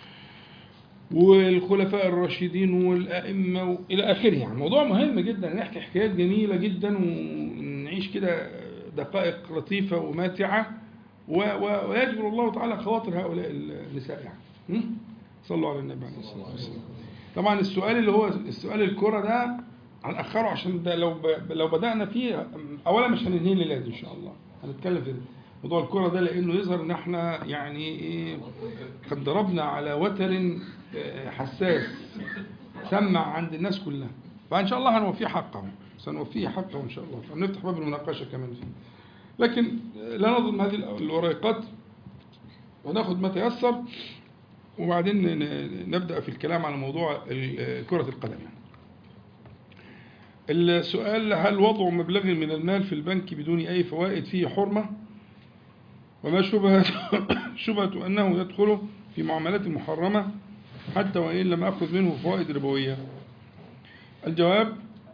والخلفاء الراشدين والأئمة وإلى آخره يعني موضوع مهم جدا نحكي حكايات جميلة جدا ونعيش كده دقائق لطيفة وماتعة و- و- ويجبر الله تعالى خواطر هؤلاء النساء يعني م? صلوا على النبي عليه الصلاة والسلام طبعا السؤال اللي هو السؤال الكرة ده هنأخره عشان ده لو ب- لو بدأنا فيه أولا مش هننهيه الليلة دي إن شاء الله هنتكلم في موضوع الكرة ده لأنه يظهر إن إحنا يعني إيه قد ضربنا على وتر آه، حساس سمع عند الناس كلها فإن شاء الله هنوفيه حقه سنوفيه حقه إن شاء الله فنفتح باب المناقشة كمان فيه لكن آه، لا نظلم هذه الورقات وناخد ما تيسر وبعدين ن- ن- نبدأ في الكلام على موضوع ال- كرة القدم يعني. السؤال هل وضع مبلغ من المال في البنك بدون أي فوائد فيه حرمة وما شبهة شبهة أنه يدخل في معاملات محرمة حتى وإن لم أخذ منه فوائد ربوية الجواب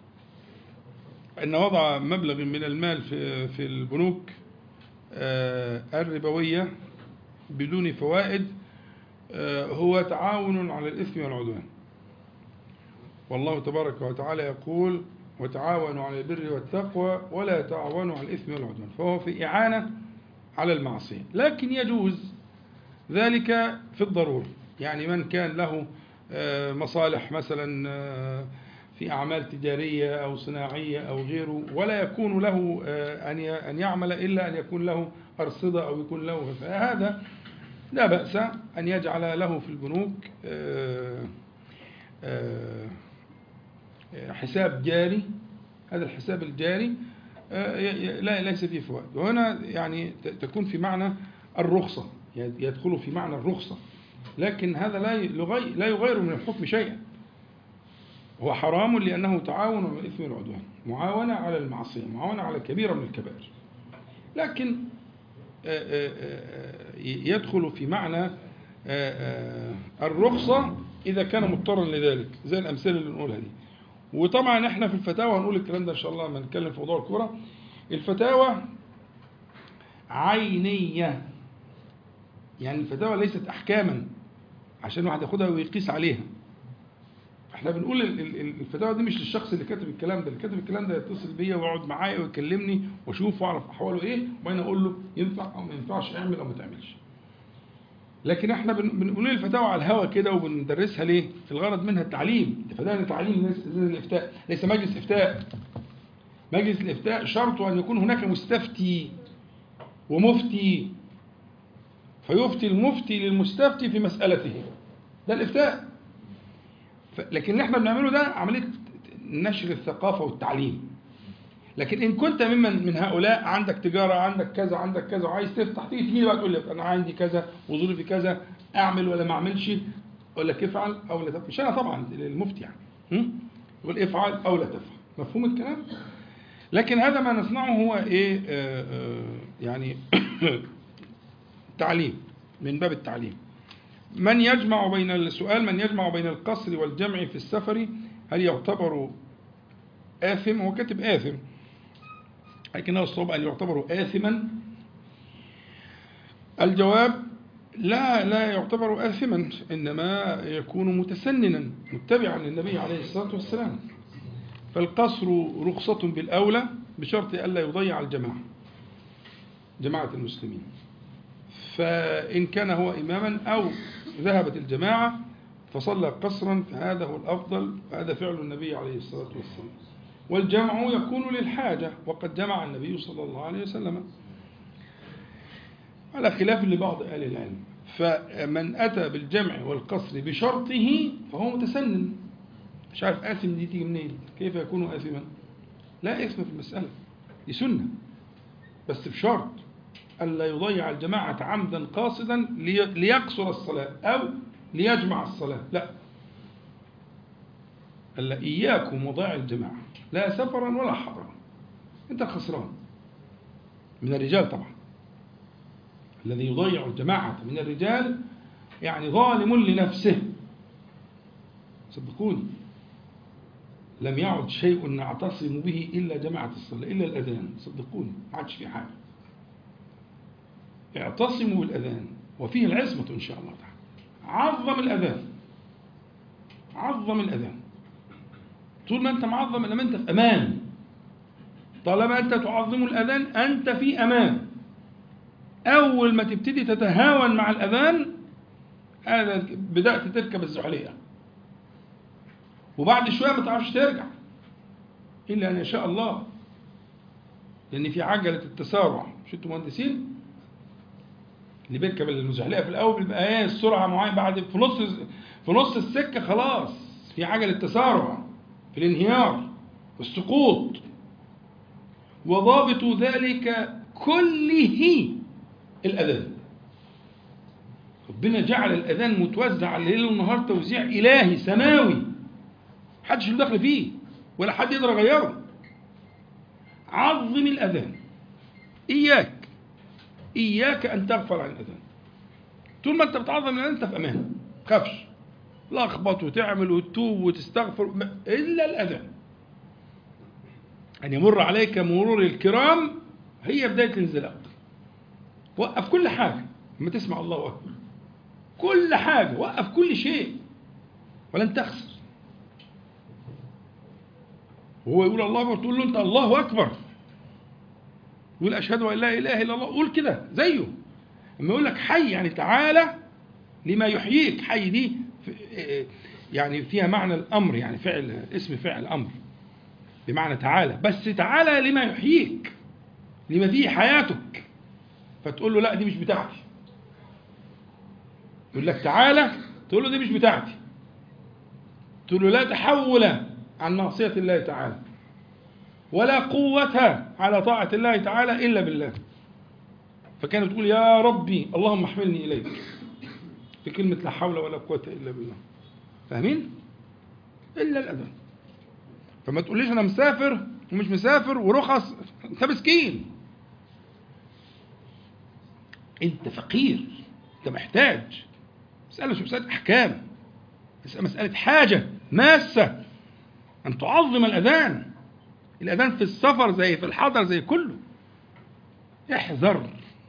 أن وضع مبلغ من المال في في البنوك آه، الربوية بدون فوائد آه، هو تعاون على الإثم والعدوان والله تبارك وتعالى يقول وتعاونوا على البر والتقوى ولا تعاونوا على الإثم والعدوان فهو في إعانة على المعصية لكن يجوز ذلك في الضرورة يعني من كان له آه، مصالح مثلا آه، في أعمال تجارية أو صناعية أو غيره ولا يكون له آه، أن ي- أن يعمل إلا أن يكون له أرصدة أو يكون له فهذا لا بأس أن يجعل له في البنوك آه، آه، حساب جاري هذا الحساب الجاري آه، ي- ي- لا ليس فيه فوائد وهنا يعني ت- تكون في معنى الرخصة يدخل في معنى الرخصة لكن هذا لا يغير لا يغير من الحكم شيئا هو حرام لأنه تعاون على الإثم والعدوان معاونة على المعصية معاونة على كبيرة من الكبائر لكن آه، آه، آه، يدخل في معنى آه، آه، الرخصة إذا كان مضطرا لذلك زي الأمثلة اللي نقولها دي وطبعا احنا في الفتاوى هنقول الكلام ده ان شاء الله لما نتكلم في موضوع الكوره الفتاوى عينيه يعني الفتاوى ليست احكاما عشان واحد ياخدها ويقيس عليها احنا بنقول ال- ال- ال- الفتاوى دي مش للشخص اللي كاتب الكلام ده اللي كاتب الكلام ده يتصل بيا ويقعد معايا ويكلمني واشوف واعرف احواله ايه وبعدين اقول له ينفع او ما ينفعش اعمل او ما تعملش لكن احنا بن- بنقول الفتاوى على الهوا كده وبندرسها ليه؟ الغرض منها التعليم، الفتاوى تعليم ليس ليس الافتاء، ليس مجلس افتاء. مجلس الافتاء شرطه ان يكون هناك مستفتي ومفتي فيفتي المفتي للمستفتي في مسألته. ده الافتاء. ف- لكن اللي احنا بنعمله ده عملية نشر الثقافة والتعليم. لكن ان كنت ممن من هؤلاء عندك تجاره عندك كذا عندك كذا وعايز تفتح تيجي تيجي بقى تقول لي انا عندي كذا وظروفي كذا اعمل ولا ما اعملش اقول لك افعل او لا تفعل مش انا طبعا المفتي يعني هم؟ يقول افعل او لا تفعل مفهوم الكلام لكن هذا ما نصنعه هو ايه آه آه يعني تعليم من باب التعليم من يجمع بين السؤال من يجمع بين القصر والجمع في السفر هل يعتبر آثم هو كاتب آثم لكنه الصواب أن يعتبر آثما الجواب لا لا يعتبر آثما إنما يكون متسننا متبعا للنبي عليه الصلاة والسلام فالقصر رخصة بالأولى بشرط ألا يضيع الجماعة جماعة المسلمين فإن كان هو إماما أو ذهبت الجماعة فصلى قصرا فهذا هو الأفضل وهذا فعل النبي عليه الصلاة والسلام والجمع يكون للحاجة وقد جمع النبي صلى الله عليه وسلم على خلاف لبعض أهل العلم فمن أتى بالجمع والقصر بشرطه فهو متسنن مش عارف آثم دي تيجي منين كيف يكون آثما لا إثم في المسألة دي سنة بس بشرط ألا يضيع الجماعة عمدا قاصدا لي- ليقصر الصلاة أو ليجمع الصلاة لا ألا إياكم وضيع الجماعة لا سفرا ولا حضرا أنت الخسران من الرجال طبعا الذي يضيع الجماعة من الرجال يعني ظالم لنفسه صدقوني لم يعد شيء نعتصم به إلا جماعة الصلاة إلا الأذان صدقوني ما عادش في حاجة اعتصموا بالأذان وفيه العصمة إن شاء الله تعالى عظم الأذان عظم الأذان طول ما أنت معظم الأذان أنت في أمان طالما أنت تعظم الأذان أنت في أمان أول ما تبتدي تتهاون مع الأذان هذا بدأت تركب الزحلية وبعد شوية ما تعرفش ترجع إلا أن يشاء الله لأن في عجلة التسارع مش أنتم مهندسين اللي بيركب المزحلقة في الأول بيبقى إيه السرعة معينة بعد في نص في نص السكة خلاص في عجلة تسارع في الانهيار والسقوط وضابط ذلك كله الأذان ربنا جعل الأذان متوزع على الليل والنهار توزيع إلهي سماوي محدش له دخل فيه ولا حد يقدر يغيره عظم الأذان إياك إياك أن تغفل عن الأذان طول ما أنت بتعظم الأذان أنت في أمان خافش لخبط وتعمل وتتوب وتستغفر إلا الأذان أن يمر عليك مرور الكرام هي بداية الانزلاق وقف كل حاجة لما تسمع الله أكبر كل حاجة وقف كل شيء ولن تخسر وهو يقول الله أكبر تقول له أنت الله أكبر يقول أشهد أن لا إله إلا الله قول كده زيه لما يقول لك حي يعني تعالى لما يحييك حي دي يعني فيها معنى الأمر يعني فعل اسم فعل أمر بمعنى تعالى بس تعالى لما يحييك لما فيه حياتك فتقول له لا دي مش بتاعتي يقول لك تعالى تقول له دي مش بتاعتي تقول له لا تحول عن معصية الله تعالى ولا قوة على طاعة الله تعالى إلا بالله فكانت تقول يا ربي اللهم احملني إليك في كلمة لا حول ولا قوة إلا بالله فاهمين؟ إلا الأذان فما تقوليش أنا مسافر ومش مسافر ورخص أنت مسكين أنت فقير أنت محتاج مسألة مش مسألة أحكام مسألة حاجة ماسة أن تعظم الأذان الأذان في السفر زي في الحضر زي كله احذر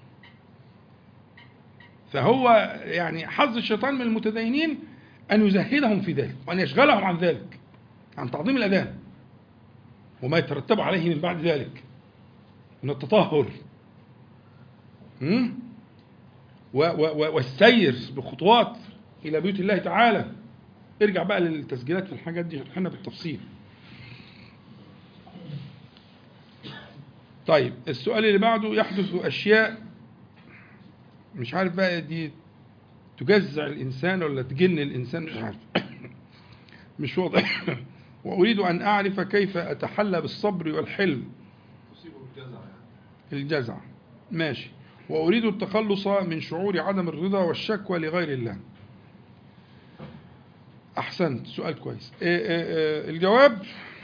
فهو يعني حظ الشيطان من المتدينين أن يزهدهم في ذلك وأن يشغلهم عن ذلك عن تعظيم الأذان وما يترتب عليه من بعد ذلك من التطهر والسير بخطوات إلى بيوت الله تعالى ارجع بقى للتسجيلات في الحاجات دي شرحنا بالتفصيل طيب السؤال اللي بعده يحدث أشياء مش عارف بقى دي تجزع الإنسان ولا تجن الإنسان مش عارف مش واضح وأريد أن أعرف كيف أتحلى بالصبر والحلم الجزع ماشي وأريد التخلص من شعور عدم الرضا والشكوى لغير الله أحسنت سؤال كويس إيه إيه إيه الجواب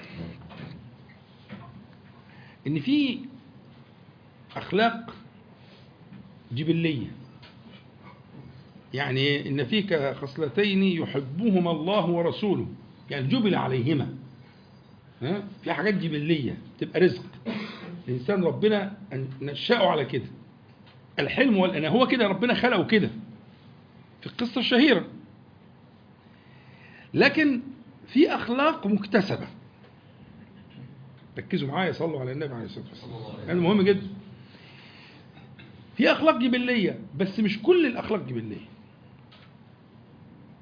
إن في أخلاق جبلية يعني إن فيك خصلتين يحبهما الله ورسوله يعني جبل عليهما ها؟ في حاجات جبلية تبقى رزق الإنسان ربنا نشأه على كده الحلم والأنا هو كده ربنا خلقه كده في القصة الشهيرة لكن في أخلاق مكتسبة ركزوا معايا صلوا على النبي عليه الصلاة والسلام هذا مهم جدا في أخلاق جبلية بس مش كل الأخلاق جبلية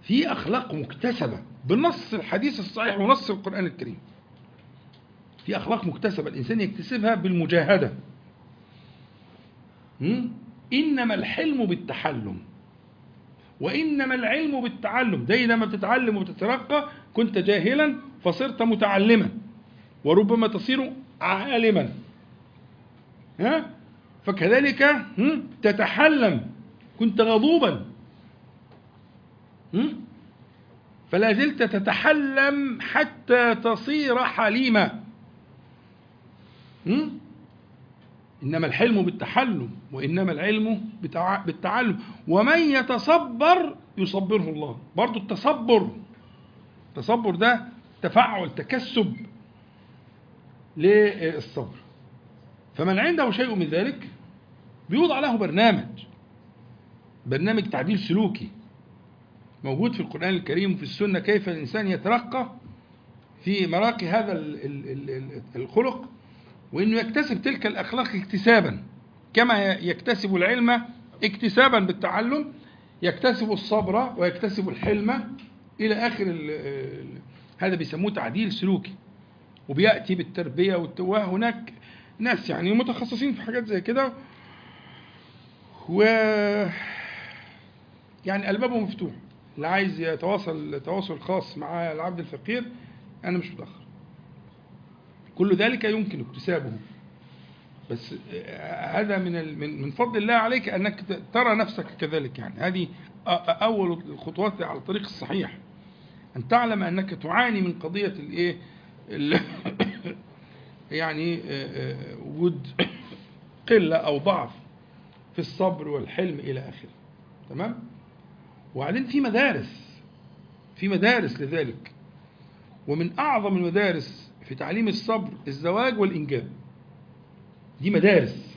في أخلاق مكتسبة بنص الحديث الصحيح ونص القرآن الكريم في أخلاق مكتسبة الإنسان يكتسبها بالمجاهدة م? إنما الحلم بالتحلم وإنما العلم بالتعلم ده لما بتتعلم وبتترقى كنت جاهلا فصرت متعلما وربما تصير عالما ها فكذلك هم؟ تتحلم كنت غضوبا هم؟ فلا زلت تتحلم حتى تصير حليما هم؟ إنما الحلم بالتحلم وإنما العلم بتع- بالتعلم ومن يتصبر يصبره الله برضو التصبر التصبر ده تفعل تكسب للصبر فمن عنده شيء من ذلك بيوضع له برنامج برنامج تعديل سلوكي موجود في القرآن الكريم وفي السنة كيف الإنسان يترقى في مراقي هذا ال- ال- ال- الخلق وانه يكتسب تلك الاخلاق اكتسابا كما يكتسب العلم اكتسابا بالتعلم يكتسب الصبر ويكتسب الحلم الى اخر ال ال هذا بيسموه تعديل سلوكي وبياتي بالتربيه والت- وهناك ناس يعني متخصصين في حاجات زي كده و يعني قلبه مفتوح اللي عايز يتواصل تواصل خاص مع العبد الفقير انا مش متاخر كل ذلك يمكن اكتسابه بس آه، هذا من ال- من من فضل الله عليك انك ت- ترى نفسك كذلك يعني هذه أ- أ- اول الخطوات على الطريق الصحيح ان تعلم انك تعاني من قضيه الايه ال- يعني آه، آه، وجود قله او ضعف في الصبر والحلم الى اخره تمام وبعدين في مدارس في مدارس لذلك ومن أعظم المدارس في تعليم الصبر الزواج والإنجاب دي مدارس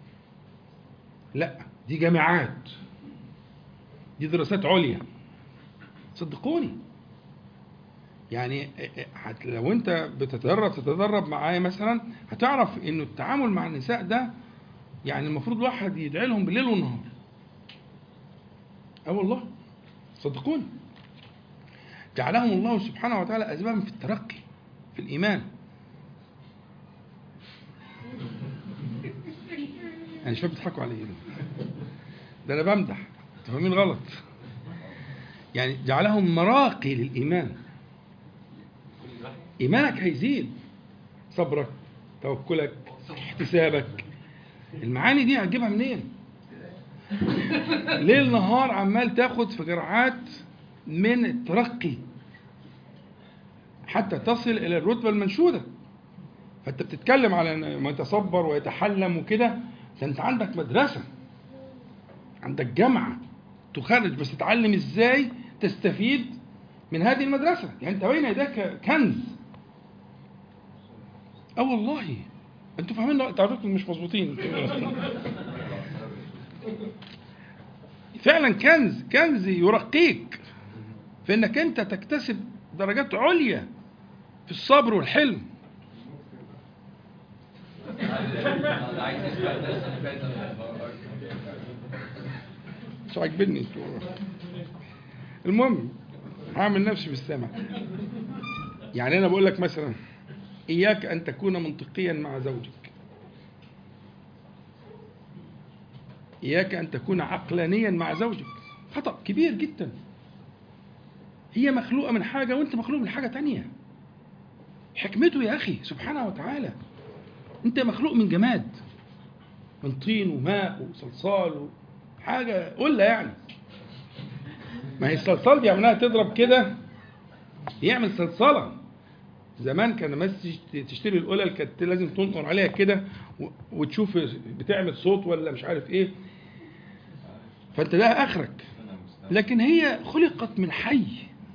لا دي جامعات دي دراسات عليا صدقوني يعني هت- لو انت بتتدرب تتدرب معايا مثلا هتعرف انه التعامل مع النساء ده يعني المفروض الواحد يدعي لهم بالليل والنهار اه والله صدقوني جعلهم الله سبحانه وتعالى أسبابا في الترقي في الإيمان يعني شوف بيضحكوا علي ده أنا بمدح أنتوا فاهمين غلط يعني جعلهم مراقي للإيمان إيمانك هيزيد صبرك توكلك احتسابك المعاني دي هتجيبها منين ليل نهار عمال تاخد في جرعات من الترقي حتى تصل الى الرتبه المنشوده فانت بتتكلم على إن ما يتصبر ويتحلم وكده ده انت عندك مدرسه عندك جامعه تخرج بس تتعلم ازاي تستفيد من هذه المدرسه يعني انت بين يديك كنز اه والله انتوا فاهمين انتوا عارفين مش مظبوطين فعلا كنز كنز يرقيك في انك انت تكتسب درجات عليا في الصبر والحلم عايز نسمع الدرس اللي فات مش عاجبني انتوا المهم هعمل نفسي بالسمع يعني انا بقول لك مثلا اياك ان تكون منطقيا مع زوجك اياك ان تكون عقلانيا مع زوجك خطا كبير جدا هي مخلوقه من حاجه وانت مخلوق من حاجه تانية حكمته يا اخي سبحانه وتعالى انت مخلوق من جماد من طين وماء وصلصال حاجه قله يعني ما هي الصلصال دي عملها تضرب كده يعمل صلصله زمان كان الناس تشت- تشتري القلل كانت لازم تنقر عليها كده و- وتشوف بتعمل صوت ولا مش عارف ايه فانت ده اخرك لكن هي خلقت من حي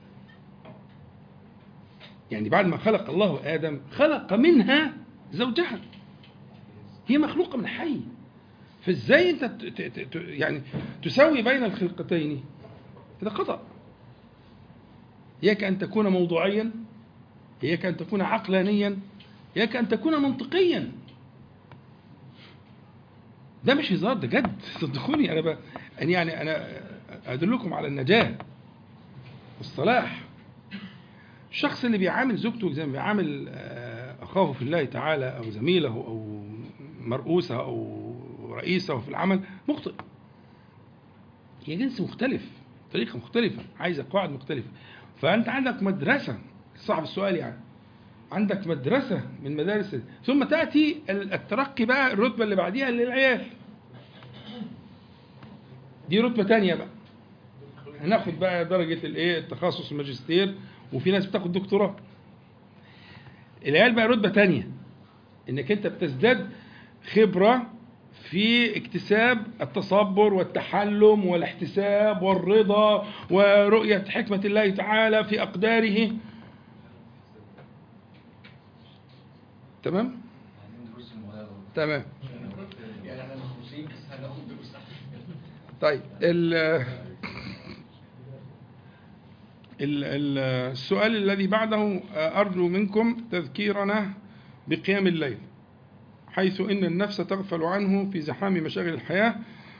يعني بعد ما خلق الله ادم خلق منها زوجها هي مخلوقه من حي فازاي انت ت- ت- ت- يعني تساوي بين الخلقتين هذا خطأ إياك أن تكون موضوعيا إياك أن تكون عقلانيا إياك أن تكون منطقيا ده مش هزار ده جد صدقوني أنا ب... أنا يعني أنا أدلكم على النجاة والصلاح الشخص اللي بيعامل زوجته زي ما بيعامل آه، أخاه في الله تعالى أو زميله أو مرؤوسه أو رئيسه في العمل مخطئ هي جنس مختلف طريقة مختلفة عايزة قواعد مختلفة فأنت عندك مدرسة صاحب السؤال يعني عندك مدرسة من مدارس ثم تأتي الترقي بقى الرتبة اللي بعديها للعيال دي رتبة تانية بقى هناخد بقى درجة الايه التخصص الماجستير وفي ناس بتاخد دكتوراه العيال بقى رتبة تانية انك انت بتزداد خبرة في اكتساب التصبر والتحلم والاحتساب والرضا ورؤية حكمة الله تعالى في أقداره تمام؟ عايزين دروس الموضوع ده تمام يعني احنا مخصوصين بس هناخد دروس طيب ال ال- ال- السؤال الذي بعده أرجو منكم تذكيرنا بقيام الليل حيث إن النفس تغفل عنه في زحام مشاغل الحياة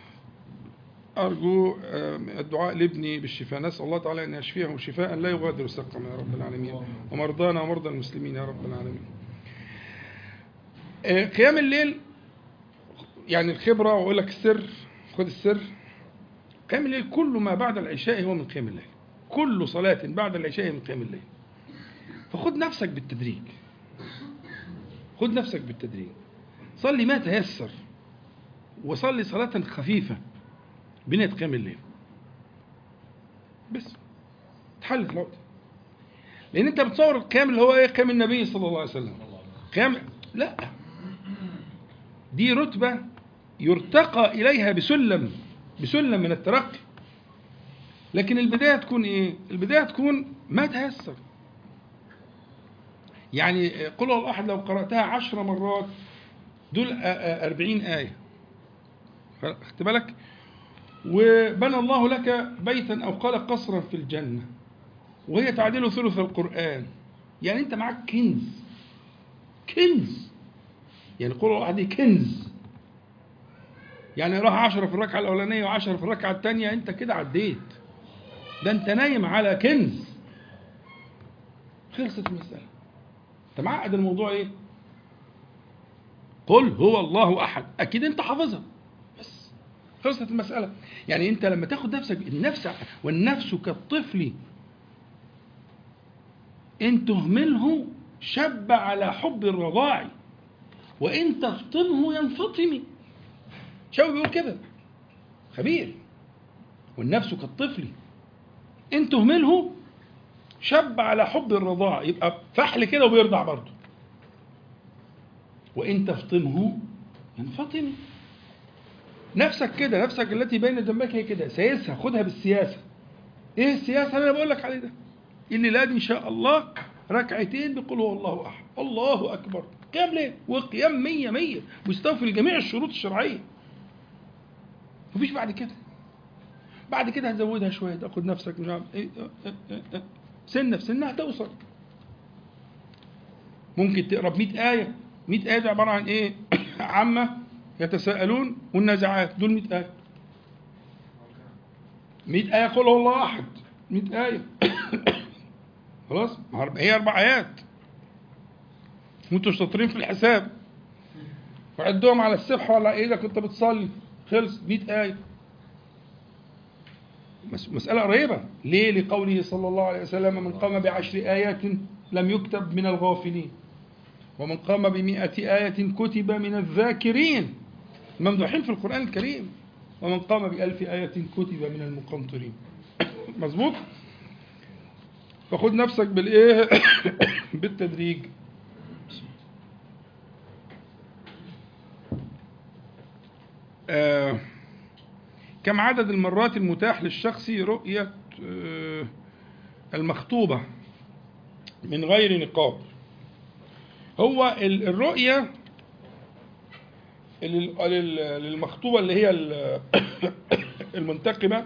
أرجو آه، الدعاء لابني بالشفاء نسأل الله تعالى أن يشفيه شفاء لا يغادر سقما يا رب العالمين ومرضانا ومرضى المسلمين يا رب العالمين آه، قيام الليل يعني الخبرة وأقول لك السر خد السر قيام الليل كل ما بعد العشاء هو من قيام الليل كل صلاة بعد العشاء من قيام الليل فخد نفسك بالتدريج خد نفسك بالتدريج صلي ما تيسر وصلي صلاة خفيفة بنية قيام الليل بس تحلت الوقت لأن أنت بتصور القيام اللي هو إيه قيام النبي صلى الله عليه وسلم قيام لا دي رتبة يرتقى إليها بسلم بسلم من الترقي لكن البداية تكون إيه؟ البداية تكون ما تيسر يعني قل الله أحد لو قرأتها عشر مرات دول آ- آ- أربعين آية خدت بالك وبنى الله لك بيتا أو قال قصرا في الجنة وهي تعدل ثلث القرآن يعني أنت معك كنز كنز يعني قل الله أحد دي كنز يعني راح عشرة في الركعة الأولانية وعشرة في الركعة الثانية أنت كده عديت ده أنت نايم على كنز خلصت المسألة أنت معقد الموضوع إيه؟ قل هو الله أحد أكيد أنت حافظها بس خلصت المسألة يعني أنت لما تاخد نفسك النفس والنفس كالطفل إن تهمله شب على حب الرضاع وإن تفطمه ينفطم شاوي بيقول كده خبير والنفس كالطفل ان تهمله شب على حب الرضاع يبقى فحل كده وبيرضع برضه وان تفطمه ينفطم نفسك كده نفسك التي بين جنبك هي كده سياسها خدها بالسياسه ايه السياسه اللي انا بقول لك عليه ده اللي لا ان شاء الله ركعتين بقول هو الله احد الله اكبر قيام ليه وقيام مية مية مستوفي لجميع الشروط الشرعيه مفيش بعد كده بعد كده هتزودها شويه تاخد نفسك مش عارف ايه اه اه اه اه. سنه في سنه هتوصل ممكن تقرا ب 100 ايه 100 ايه دي عباره عن ايه عامه يتساءلون والنازعات دول 100 ايه 100 ايه قل هو الله احد 100 ايه خلاص ما هو هي اربع ايات وانتوا شاطرين في الحساب وعدهم على السبحه ولا ايدك وانت بتصلي خلص 100 آية مس- مسألة قريبة ليه لقوله صلى الله عليه وسلم من قام بعشر آيات لم يكتب من الغافلين ومن قام بمئة آية كتب من الذاكرين ممدوحين في القرآن الكريم ومن قام بألف آية كتب من المقنطرين مظبوط فخد نفسك بالإيه بالتدريج آه، كم عدد المرات المتاح للشخص رؤية آه، المخطوبة من غير نقاب هو ال- الرؤية لل- لل- للمخطوبة اللي هي ال- المنتقبة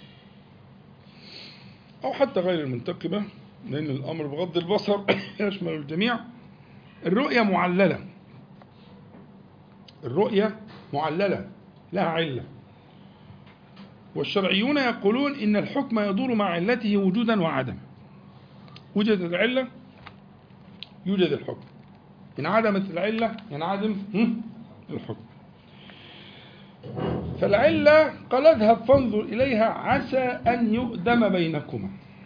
أو حتى غير المنتقبة لأن الأمر بغض البصر يشمل الجميع الرؤية معللة الرؤية معللة لها علة والشرعيون يقولون إن الحكم يدور مع علته وجودا وعدما وجدت العلة يوجد الحكم إن عدمت العلة ينعدم هم؟ الحكم فالعلة قال اذهب فانظر إليها عسى أن يؤدم بينكما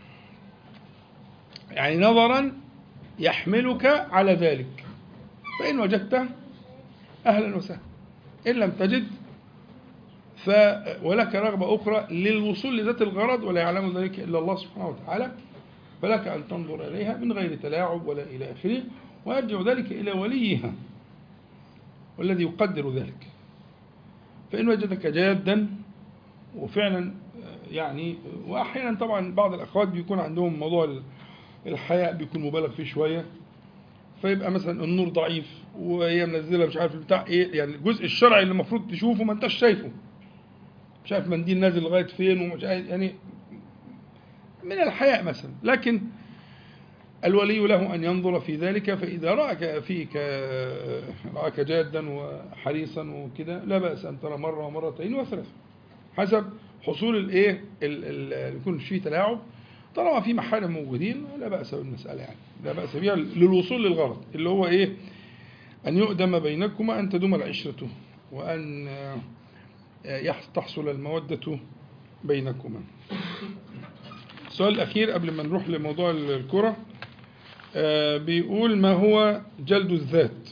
يعني نظرا يحملك على ذلك فإن وجدته أهلا وسهلا إن لم تجد ف ولك رغبة أخرى للوصول لذات الغرض ولا يعلم ذلك إلا الله سبحانه وتعالى فلك أن تنظر إليها من غير تلاعب ولا إلى آخره ويرجع ذلك إلى وليها والذي يقدر ذلك فإن وجدك جادا وفعلا يعني وأحيانا طبعا بعض الأخوات بيكون عندهم موضوع الحياء بيكون مبالغ فيه شوية فيبقى مثلا النور ضعيف وهي منزله مش عارف البتاع ايه يعني الجزء الشرعي اللي المفروض تشوفه ما انتش شايفه مش عارف منديل نازل لغايه فين ومش عارف يعني من الحياء مثلا لكن الولي له أن ينظر في ذلك فإذا رأك فيك رأك جادا وحريصا وكده لا بأس أن ترى مرة ومرتين وثلاثة حسب حصول الايه يكون فيه تلاعب طالما في محارم موجودين لا بأس بالمسألة يعني لا بأس بها للوصول للغرض اللي هو ايه أن يؤدم بينكما أن تدوم العشرة وأن تحصل المودة بينكما السؤال الأخير قبل ما نروح لموضوع الكرة بيقول ما هو جلد الذات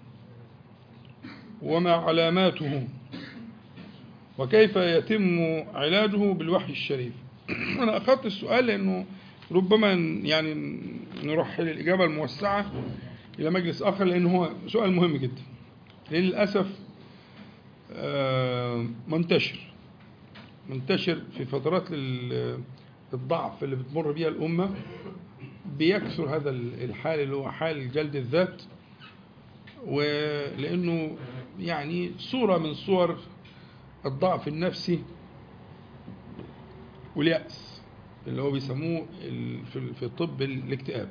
وما علاماته وكيف يتم علاجه بالوحي الشريف أنا أخذت السؤال لأنه ربما يعني نرحل الإجابة الموسعة إلى مجلس آخر لأنه هو سؤال مهم جدا للأسف منتشر منتشر في فترات الضعف اللي بتمر بيها الأمة بيكثر هذا الحال اللي هو حال جلد الذات ولأنه يعني صورة من صور الضعف النفسي واليأس اللي هو بيسموه في الطب الاكتئاب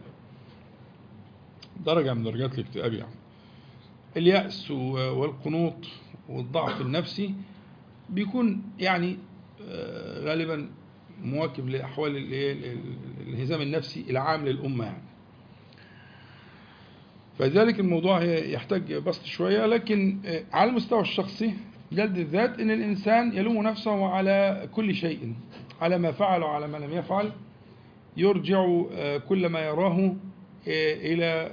درجة من درجات الاكتئاب يعني اليأس والقنوط والضعف النفسي بيكون يعني غالبا مواكب لأحوال الانهزام النفسي العام للأمة يعني فذلك الموضوع يحتاج بسط شوية لكن على المستوى الشخصي جلد الذات ان الانسان يلوم نفسه على كل شيء على ما فعل وعلى ما لم يفعل يرجع كل ما يراه الى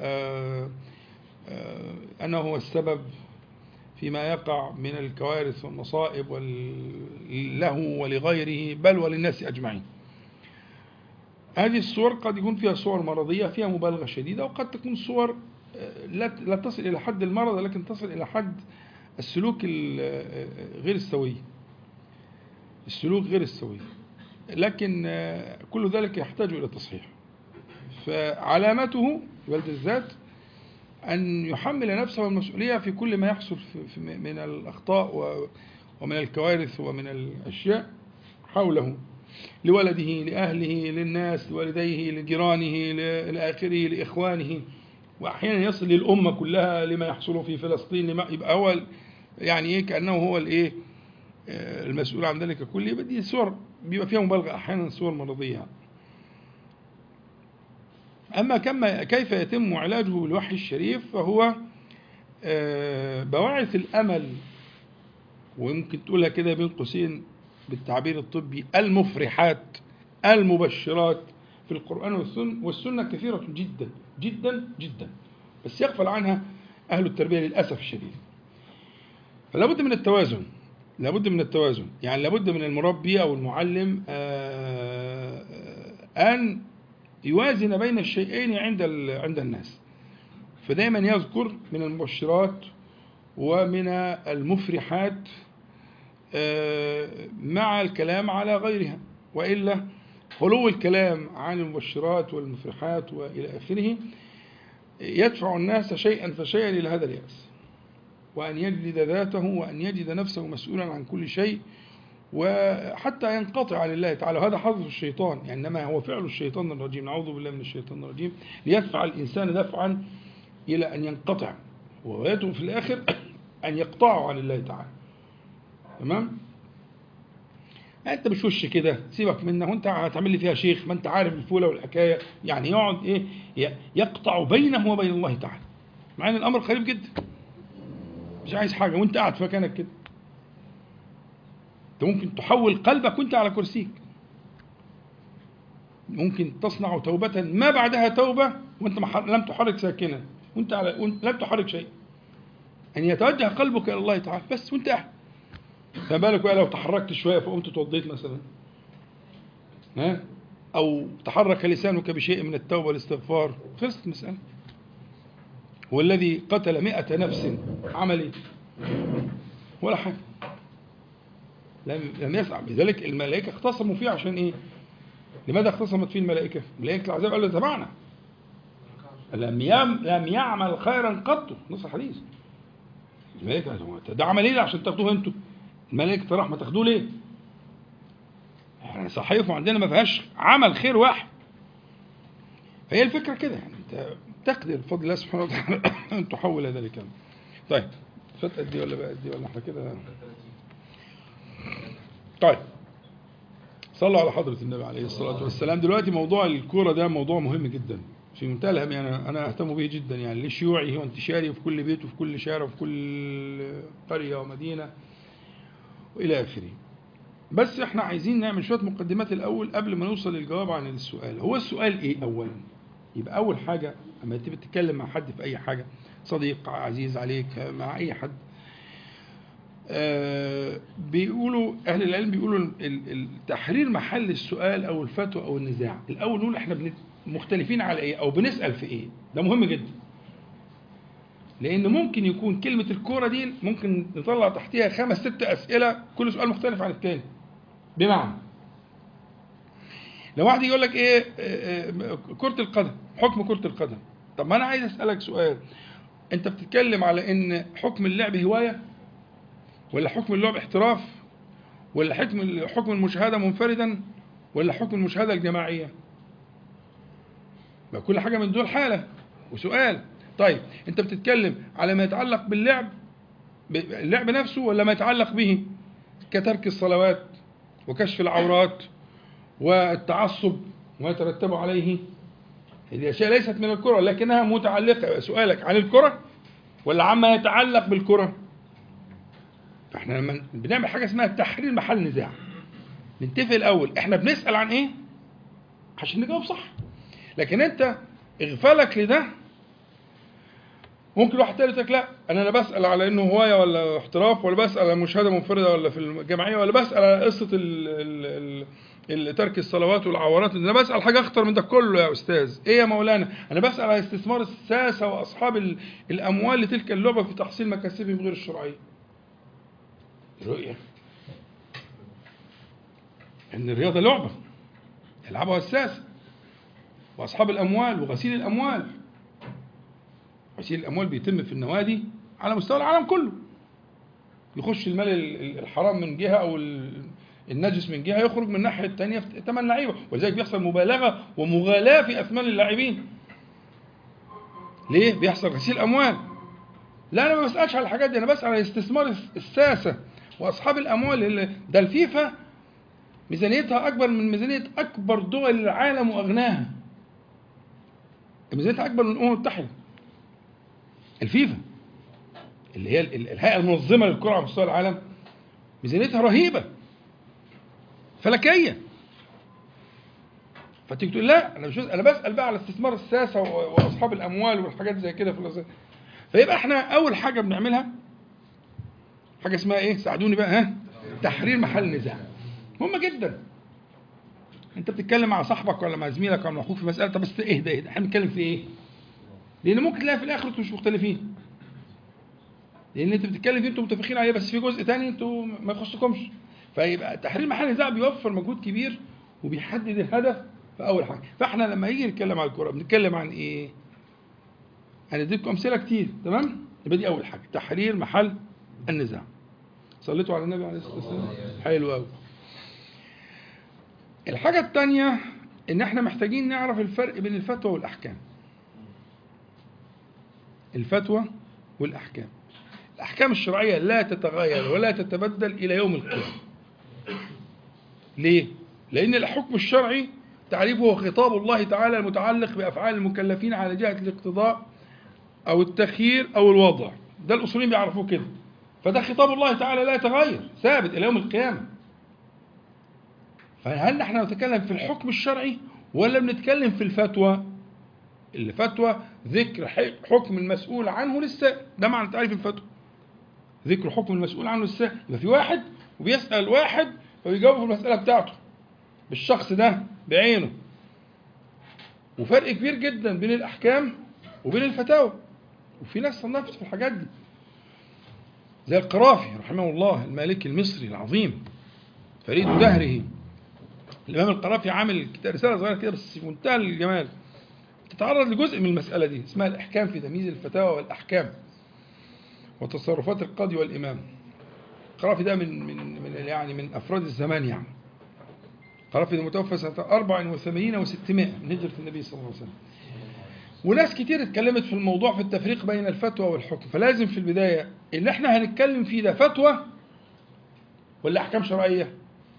انه هو السبب فيما يقع من الكوارث والمصائب له ولغيره بل وللناس اجمعين. هذه الصور قد يكون فيها صور مرضيه فيها مبالغه شديده وقد تكون صور لا تصل الى حد المرض لكن تصل الى حد السلوك غير السوي السلوك غير السوي لكن كل ذلك يحتاج إلى تصحيح فعلامته ولد الذات أن يحمل نفسه المسؤولية في كل ما يحصل من الأخطاء ومن الكوارث ومن الأشياء حوله لولده لأهله للناس لوالديه لجيرانه لآخره لإخوانه وأحيانا يصل للأمة كلها لما يحصل في فلسطين لما يبقى هو يعني ايه كانه هو الايه المسؤول عن ذلك كله يبقى دي صور بيبقى فيها مبالغه احيانا صور مرضيه اما كما كيف يتم علاجه بالوحي الشريف فهو بواعث الامل ويمكن تقولها كده بين قوسين بالتعبير الطبي المفرحات المبشرات في القرآن والسنة والسنة كثيرة جدا جدا جدا بس يغفل عنها أهل التربية للأسف الشديد فلا بد من التوازن لابد من التوازن يعني لابد من المربي أو المعلم أن يوازن بين الشيئين عند عند الناس فدائما يذكر من المبشرات ومن المفرحات مع الكلام على غيرها وإلا خلو الكلام عن المبشرات والمفرحات وإلى آخره يدفع الناس شيئا فشيئا إلى هذا اليأس وأن يجلد ذاته وأن يجد نفسه مسؤولا عن كل شيء وحتى ينقطع عن الله تعالى وهذا حظ الشيطان يعني إنما هو فعل الشيطان الرجيم نعوذ بالله من الشيطان الرجيم ليدفع الإنسان دفعا إلى أن ينقطع وغايته في الآخر أن يقطعه عن الله تعالى تمام انت مش وش كده سيبك منها وانت هتعمل لي فيها شيخ ما انت عارف الفوله والحكايه يعني يقعد ايه ي- يقطع بينه وبين الله تعالى مع ان الامر قريب جدا مش عايز حاجه وانت قاعد في مكانك كده انت ممكن تحول قلبك وانت على كرسيك ممكن تصنع توبة ما بعدها توبة وانت ما ح- لم تحرك ساكنا وانت على وانت لم تحرك شيء ان يتوجه قلبك الى الله تعالى بس وانت قاعد فما بالك بقى لو تحركت شويه فقمت اتوضيت مثلا ها او تحرك لسانك بشيء من التوبه والاستغفار خلصت المساله هو الذي قتل مئة نفس عمل ايه؟ ولا حاجه لم لم يسعى لذلك الملائكه اختصموا فيه عشان ايه؟ لماذا اختصمت فيه الملائكه؟ ملائكه العذاب قالوا تبعنا لم يم لم يعمل خيرا قط نص الحديث الملائكه قالوا ده عمل ايه عشان تاخدوه انتوا؟ الملائكه الرحمه تاخدوه ليه؟ احنا صحيح وعندنا ما فيهاش عمل خير واحد فهي الفكره كده يعني انت تقدر بفضل الله سبحانه وتعالى ان تحول ذلك طيب فات قد ايه ولا بقى قد ايه ولا احنا كده طيب صلوا على حضرة النبي عليه الصلاة والسلام دلوقتي موضوع الكورة ده موضوع مهم جدا في منتهى الأهمية أنا أنا أهتم به جدا يعني لشيوعه وانتشاره في كل بيت وفي كل شارع وفي كل قرية ومدينة وإلى آخره بس احنا عايزين نعمل شوية مقدمات الأول قبل ما نوصل للجواب عن السؤال هو السؤال إيه أولا يبقى أول حاجة أما تيجي تتكلم مع حد في أي حاجة صديق عزيز عليك مع أي حد آه، بيقولوا اهل العلم بيقولوا ال- ال- تحرير محل السؤال او الفتوى او النزاع الاول نقول احنا بن- مختلفين على ايه او بنسال في ايه ده مهم جدا لان ممكن يكون كلمه الكوره دي ممكن نطلع تحتها خمس ست اسئله كل سؤال مختلف عن الثاني بمعنى لو واحد يقول لك ايه آه، آه، كره القدم حكم كره القدم طب ما انا عايز اسالك سؤال انت بتتكلم على ان حكم اللعب هوايه ولا حكم اللعب احتراف ولا حكم حكم المشاهدة منفردا ولا حكم المشاهدة الجماعية ما كل حاجة من دول حالة وسؤال طيب انت بتتكلم على ما يتعلق باللعب ب- اللعب نفسه ولا ما يتعلق به كترك الصلوات وكشف العورات والتعصب وما يترتب عليه هذه أشياء ليست من الكرة لكنها متعلقة سؤالك عن الكرة ولا عما يتعلق بالكرة فاحنا لما بنعمل حاجه اسمها تحرير محل نزاع نتفق الاول احنا بنسال عن ايه عشان نجاوب صح لكن انت اغفالك لده ممكن واحد تاني يقول لك لا انا لا بسال على انه هوايه ولا احتراف ولا بسال على مشاهده منفرده ولا في الجمعيه ولا بسال على قصه ال ال ال ترك الصلوات والعورات انا بسال حاجه اخطر من ده كله يا استاذ ايه يا مولانا انا بسال على استثمار الساسه واصحاب ال- الاموال لتلك اللعبه في تحصيل مكاسبهم غير الشرعيه رؤية ان الرياضه لعبه يلعبها الساسه واصحاب الاموال وغسيل الاموال غسيل الاموال بيتم في النوادي على مستوى العالم كله يخش المال ال- ال- الحرام من جهه او ال- النجس من جهه يخرج من الناحيه الثانيه في ثمن لعيبه ولذلك بيحصل مبالغه ومغالاه في اثمان اللاعبين ليه بيحصل غسيل اموال لا انا ما بسالش على الحاجات دي انا بسال على استثمار الس- الساسه واصحاب الاموال اللي ده الفيفا ميزانيتها اكبر من ميزانيه اكبر دول العالم واغناها ميزانيتها اكبر من الامم المتحده الفيفا اللي هي ال- ال- الهيئه المنظمه للكره على مستوى العالم ميزانيتها رهيبه فلكيه فتيجي تقول لا انا مش انا بسال بقى على استثمار الساسه و- واصحاب الاموال والحاجات زي كده في الأزهر. فيبقى احنا اول حاجه بنعملها حاجه اسمها ايه ساعدوني بقى ها تحرير محل نزاع مهمه جدا انت بتتكلم مع صاحبك ولا مع زميلك ولا مع اخوك في مساله طب بس اهدى اهدى احنا بنتكلم في ايه لان ممكن تلاقي في الاخر انتوا مش مختلفين لان انت بتتكلم فيه انتوا متفقين عليه بس في جزء تاني انتوا ما يخصكمش فيبقى تحرير محل نزاع بيوفر مجهود كبير وبيحدد الهدف في اول حاجه فاحنا لما يجي نتكلم عن الكوره بنتكلم عن ايه هنديكم امثله كتير تمام يبقى دي اول حاجه تحرير محل النزاع صليتوا على النبي عليه الصلاه والسلام حلو قوي الحاجه الثانيه ان احنا محتاجين نعرف الفرق بين الفتوى والاحكام الفتوى والاحكام الاحكام الشرعيه لا تتغير ولا تتبدل الى يوم القيامه ليه؟ لأن الحكم الشرعي تعريفه هو خطاب الله تعالى المتعلق بأفعال المكلفين على جهة الاقتضاء أو التخيير أو الوضع ده الأصوليين بيعرفوه كده فده خطاب الله تعالى لا يتغير ثابت إلى يوم القيامة فهل نحن نتكلم في الحكم الشرعي ولا بنتكلم في الفتوى الفتوى ذكر حكم المسؤول عنه للسائل ده معنى تعريف الفتوى ذكر حكم المسؤول عنه للسائل يبقى في واحد وبيسأل واحد فبيجاوب في المسألة بتاعته بالشخص ده بعينه وفرق كبير جدا بين الأحكام وبين الفتاوى وفي ناس صنفت في الحاجات دي زي القرافي رحمه الله المالكي المصري العظيم فريد دهره الإمام القرافي عامل رسالة صغيرة كده بس في منتهى الجمال تتعرض لجزء من المسألة دي اسمها الإحكام في تمييز الفتاوى والأحكام وتصرفات القاضي والإمام القرافي ده من من من يعني من أفراد الزمان يعني القرافي ده متوفى سنة 84 و600 من هجرة النبي صلى الله عليه وسلم وناس كتير اتكلمت في الموضوع في التفريق بين الفتوى والحكم فلازم في البداية اللي احنا هنتكلم فيه ده فتوى ولا أحكام شرعية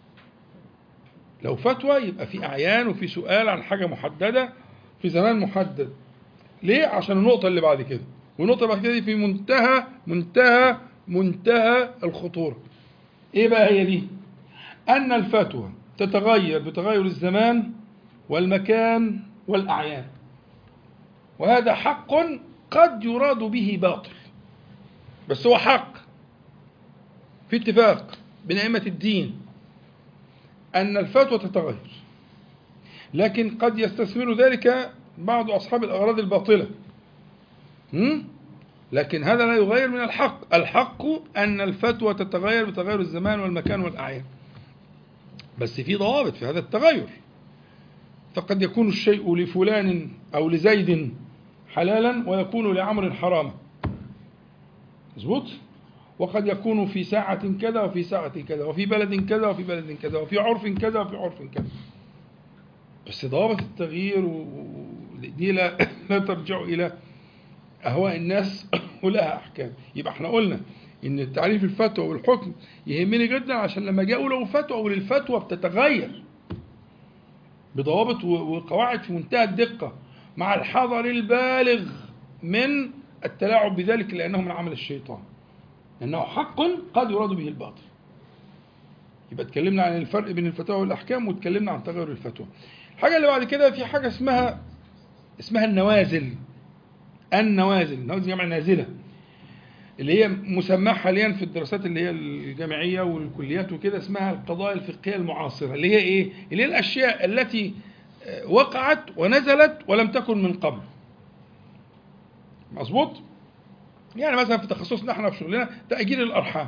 لو فتوى يبقى في أعيان وفي سؤال عن حاجة محددة في زمان محدد ليه؟ عشان النقطة اللي بعد كده والنقطة اللي بعد كده دي في منتهى منتهى منتهى الخطورة ايه بقى هي دي؟ أن الفتوى تتغير بتغير الزمان والمكان والأعيان وهذا حق قد يراد به باطل بس هو حق في اتفاق بين أئمة الدين أن الفتوى تتغير لكن قد يستثمر ذلك بعض أصحاب الأغراض الباطلة هم؟ لكن هذا لا يغير من الحق الحق أن الفتوى تتغير بتغير الزمان والمكان والأعيان بس في ضوابط في هذا التغير فقد يكون الشيء لفلان أو لزيد حلالا ويكون لعمر حراما مظبوط وقد يكون في ساعة كذا وفي ساعة كذا وفي بلد كذا وفي بلد كذا وفي عرف كذا وفي عرف كذا بس ضوابط التغيير دي لا, لا ترجع إلى أهواء الناس ولها أحكام يبقى احنا قلنا إن تعريف الفتوى والحكم يهمني جدا عشان لما جاء له فتوى وللفتوى بتتغير بضوابط وقواعد في منتهى الدقة مع الحذر البالغ من التلاعب بذلك لأنه من عمل الشيطان لأنه حق قد يراد به الباطل يبقى اتكلمنا عن الفرق بين الفتاوى والأحكام واتكلمنا عن تغير الفتوى الحاجة اللي بعد كده في حاجة اسمها اسمها النوازل النوازل النوازل جمع نازلة اللي هي مسمى حاليا في الدراسات اللي هي الجامعية والكليات وكده اسمها القضايا الفقهية المعاصرة اللي هي ايه؟ اللي هي الأشياء التي وقعت ونزلت ولم تكن من قبل مظبوط؟ يعني مثلا في تخصصنا احنا في شغلنا تأجيل الأرحام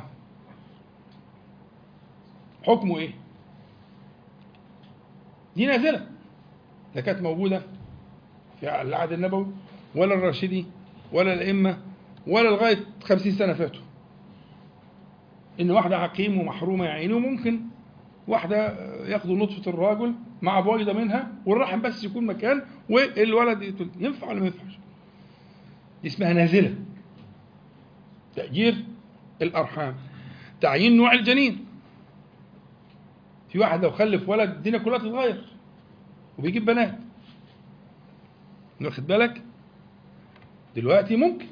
حكمه ايه؟ دي نازلة لا كانت موجودة في العهد النبوي ولا الراشدي ولا الأئمة ولا لغاية خمسين سنة فاتوا إن واحدة عقيم ومحرومة يا عيني وممكن واحدة ياخدوا نطفة الراجل مع بويضة منها والرحم بس يكون مكان والولد يتولد ينفع ولا ما ينفعش؟ دي اسمها نازلة تأجير الأرحام تعيين نوع الجنين في واحد لو خلف ولد الدنيا كلها تتغير وبيجيب بنات واخد بالك دلوقتي ممكن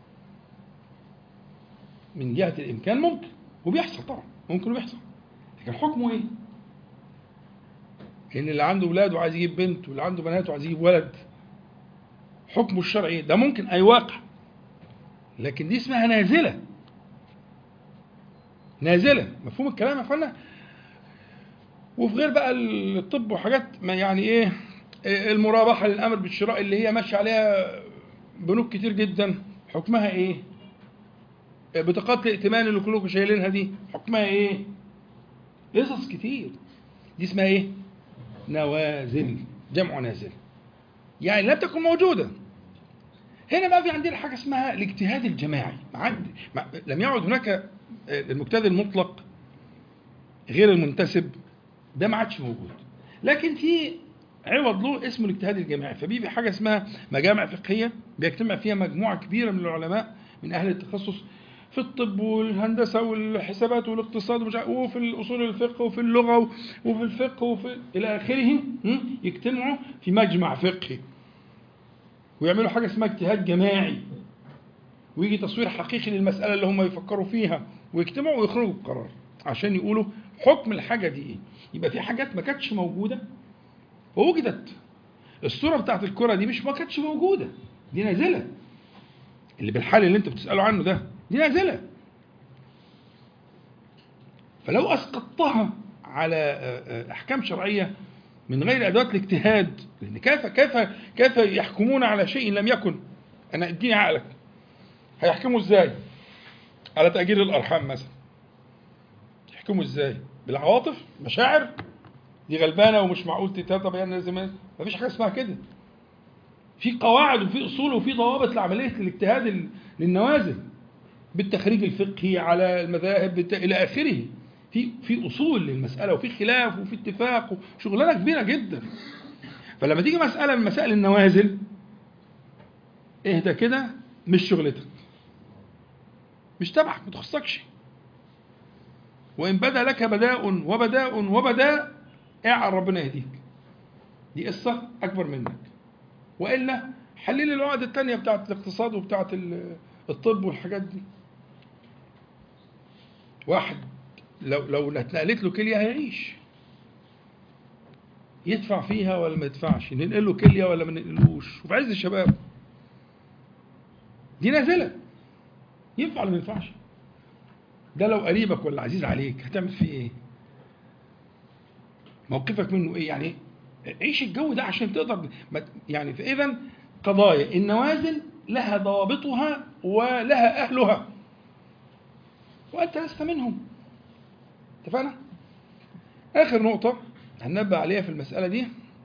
من جهة الإمكان ممكن وبيحصل طبعا ممكن وبيحصل لكن حكمه إيه؟ إن اللي عنده ولاد وعايز يجيب بنت واللي عنده بنات وعايز يجيب ولد حكمه الشرعي ده ممكن أي واقع لكن دي اسمها نازلة نازلة مفهوم الكلام يا اخوانا وفي غير بقى الطب وحاجات ما يعني ايه المرابحة للأمر بالشراء اللي هي ماشية عليها بنوك كتير جدا حكمها ايه بطاقات الائتمان اللي كلكم شايلينها دي حكمها ايه قصص كتير دي اسمها ايه نوازل جمع نازل يعني لم تكن موجودة هنا بقى في عندنا حاجة اسمها الاجتهاد الجماعي معد... مع... لم يعد هناك المجتهد المطلق غير المنتسب ده ما عادش موجود لكن في عوض له اسمه الاجتهاد الجماعي فبيبقى حاجة اسمها مجامع فقهية بيجتمع فيها مجموعة كبيرة من العلماء من أهل التخصص في الطب والهندسه والحسابات والاقتصاد ومش عارف- وفي اصول الفقه وفي اللغه وفي الفقه وفي الى اخره م? يجتمعوا في مجمع فقهي ويعملوا حاجه اسمها اجتهاد جماعي ويجي تصوير حقيقي للمساله اللي هم يفكروا فيها ويجتمعوا ويخرجوا بقرار عشان يقولوا حكم الحاجه دي ايه يبقى في حاجات ما كانتش موجوده ووجدت الصوره بتاعت الكره دي مش ما كانتش موجوده دي نازله اللي بالحال اللي انت بتساله عنه ده دي نازله فلو اسقطتها على آه، آه، احكام شرعيه من غير ادوات الاجتهاد لان كيف كيف كيف يحكمون على شيء لم يكن انا اديني عقلك هيحكموا ازاي على تاجير الارحام مثلا يحكموا ازاي بالعواطف مشاعر دي غلبانه ومش معقول تتابع بيان لازم مفيش حاجه اسمها كده في قواعد وفي اصول وفي ضوابط لعمليه الاجتهاد ال- للنوازل بالتخريج الفقهي على المذاهب بت- الى اخره في في اصول للمساله وفي خلاف وفي اتفاق وشغلانه كبيره جدا فلما تيجي مساله من مسائل النوازل اهدى كده مش شغلتك مش تبعك ما تخصكش وان بدا لك بداء وبداء وبداء اعل ربنا يهديك دي قصه اكبر منك والا حلل العقد الثانيه بتاعت الاقتصاد وبتاعت ال- الطب والحاجات دي واحد لو لو اتنقلت له كليه هيعيش يدفع فيها ولا ما يدفعش ننقل له كليه ولا ما ننقلوش وفي عز الشباب دي نازله ينفع ولا ما ينفعش ده لو قريبك ولا عزيز عليك هتعمل فيه ايه موقفك منه ايه يعني عيش الجو ده عشان تقدر ما- يعني فاذا قضايا النوازل لها ضوابطها ولها اهلها وانت لست منهم اتفقنا اخر نقطه هننبه عليها في المساله دي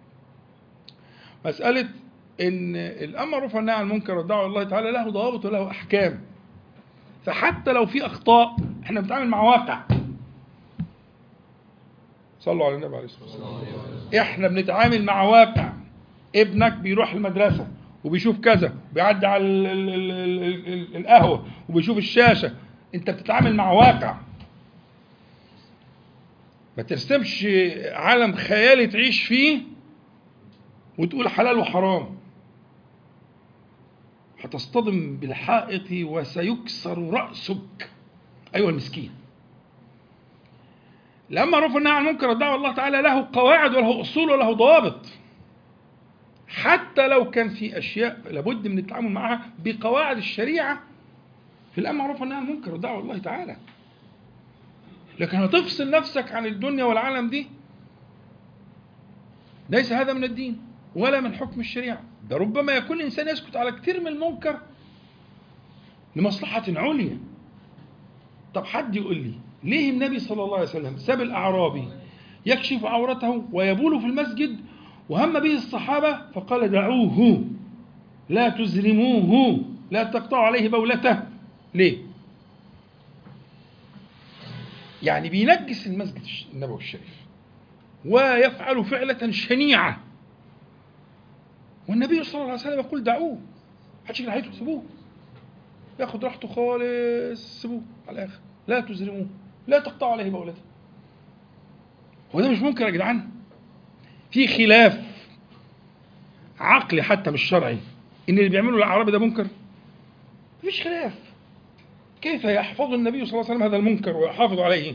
مساله ان الامر معروف والنهي عن المنكر والدعوه الى الله تعالى له ضوابط وله احكام فحتى لو في اخطاء احنا بنتعامل مع واقع صلوا على النبي عليه الصلاه والسلام احنا بنتعامل مع واقع ابنك بيروح المدرسه وبيشوف كذا بيعدي على ال- ال- ال- ال- ال- القهوه وبيشوف الشاشه انت بتتعامل مع واقع ما ترسمش عالم خيالي تعيش فيه وتقول حلال وحرام هتصطدم بالحائط وسيكسر رأسك أيها المسكين لما رفع النهي عن المنكر والدعوة الله تعالى له قواعد وله أصول وله ضوابط حتى لو كان في أشياء لابد من التعامل معها بقواعد الشريعة في الأمر معروف والنهي عن المنكر والدعوة الله تعالى لكن هتفصل نفسك عن الدنيا والعالم دي ليس هذا من الدين ولا من حكم الشريعة ده ربما يكون الإنسان يسكت على كثير من المنكر لمصلحة عليا طب حد يقول لي ليه النبي صلى الله عليه وسلم ساب الأعرابي يكشف عورته ويبول في المسجد وهم به الصحابة فقال دعوه لا تزرموه لا تقطعوا عليه بولته ليه يعني بينجس المسجد النبوي الشريف ويفعل فعلة شنيعة والنبي صلى الله عليه وسلم يقول دعوه محدش يجي ناحيته سيبوه ياخد راحته خالص سيبوه على الاخر لا تزرموه لا تقطعوا عليه بولته هو ده مش ممكن يا جدعان في خلاف عقلي حتى مش شرعي ان اللي بيعمله الاعرابي ده منكر مفيش خلاف كيف يحفظ النبي صلى الله عليه وسلم هذا المنكر ويحافظ عليه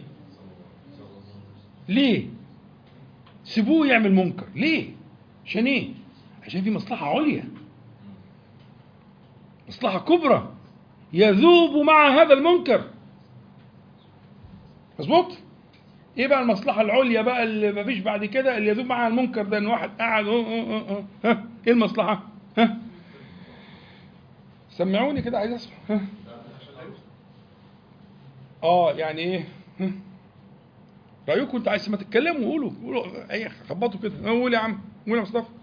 ليه سيبوه يعمل منكر ليه عشان ايه عشان في مصلحة عليا مصلحة كبرى يذوب مع هذا المنكر مظبوط ايه بقى المصلحة العليا بقى اللي مفيش بعد كده اللي يذوب معها المنكر ده ان واحد قاعد اه اه اه اه ها ايه المصلحة ها سمعوني كده عايز اسمع ها اه يعني ايه ها؟ رايكم انت عايز ما تتكلموا قولوا قولوا اي خبطوا كده قول يا عم قول يا مصطفى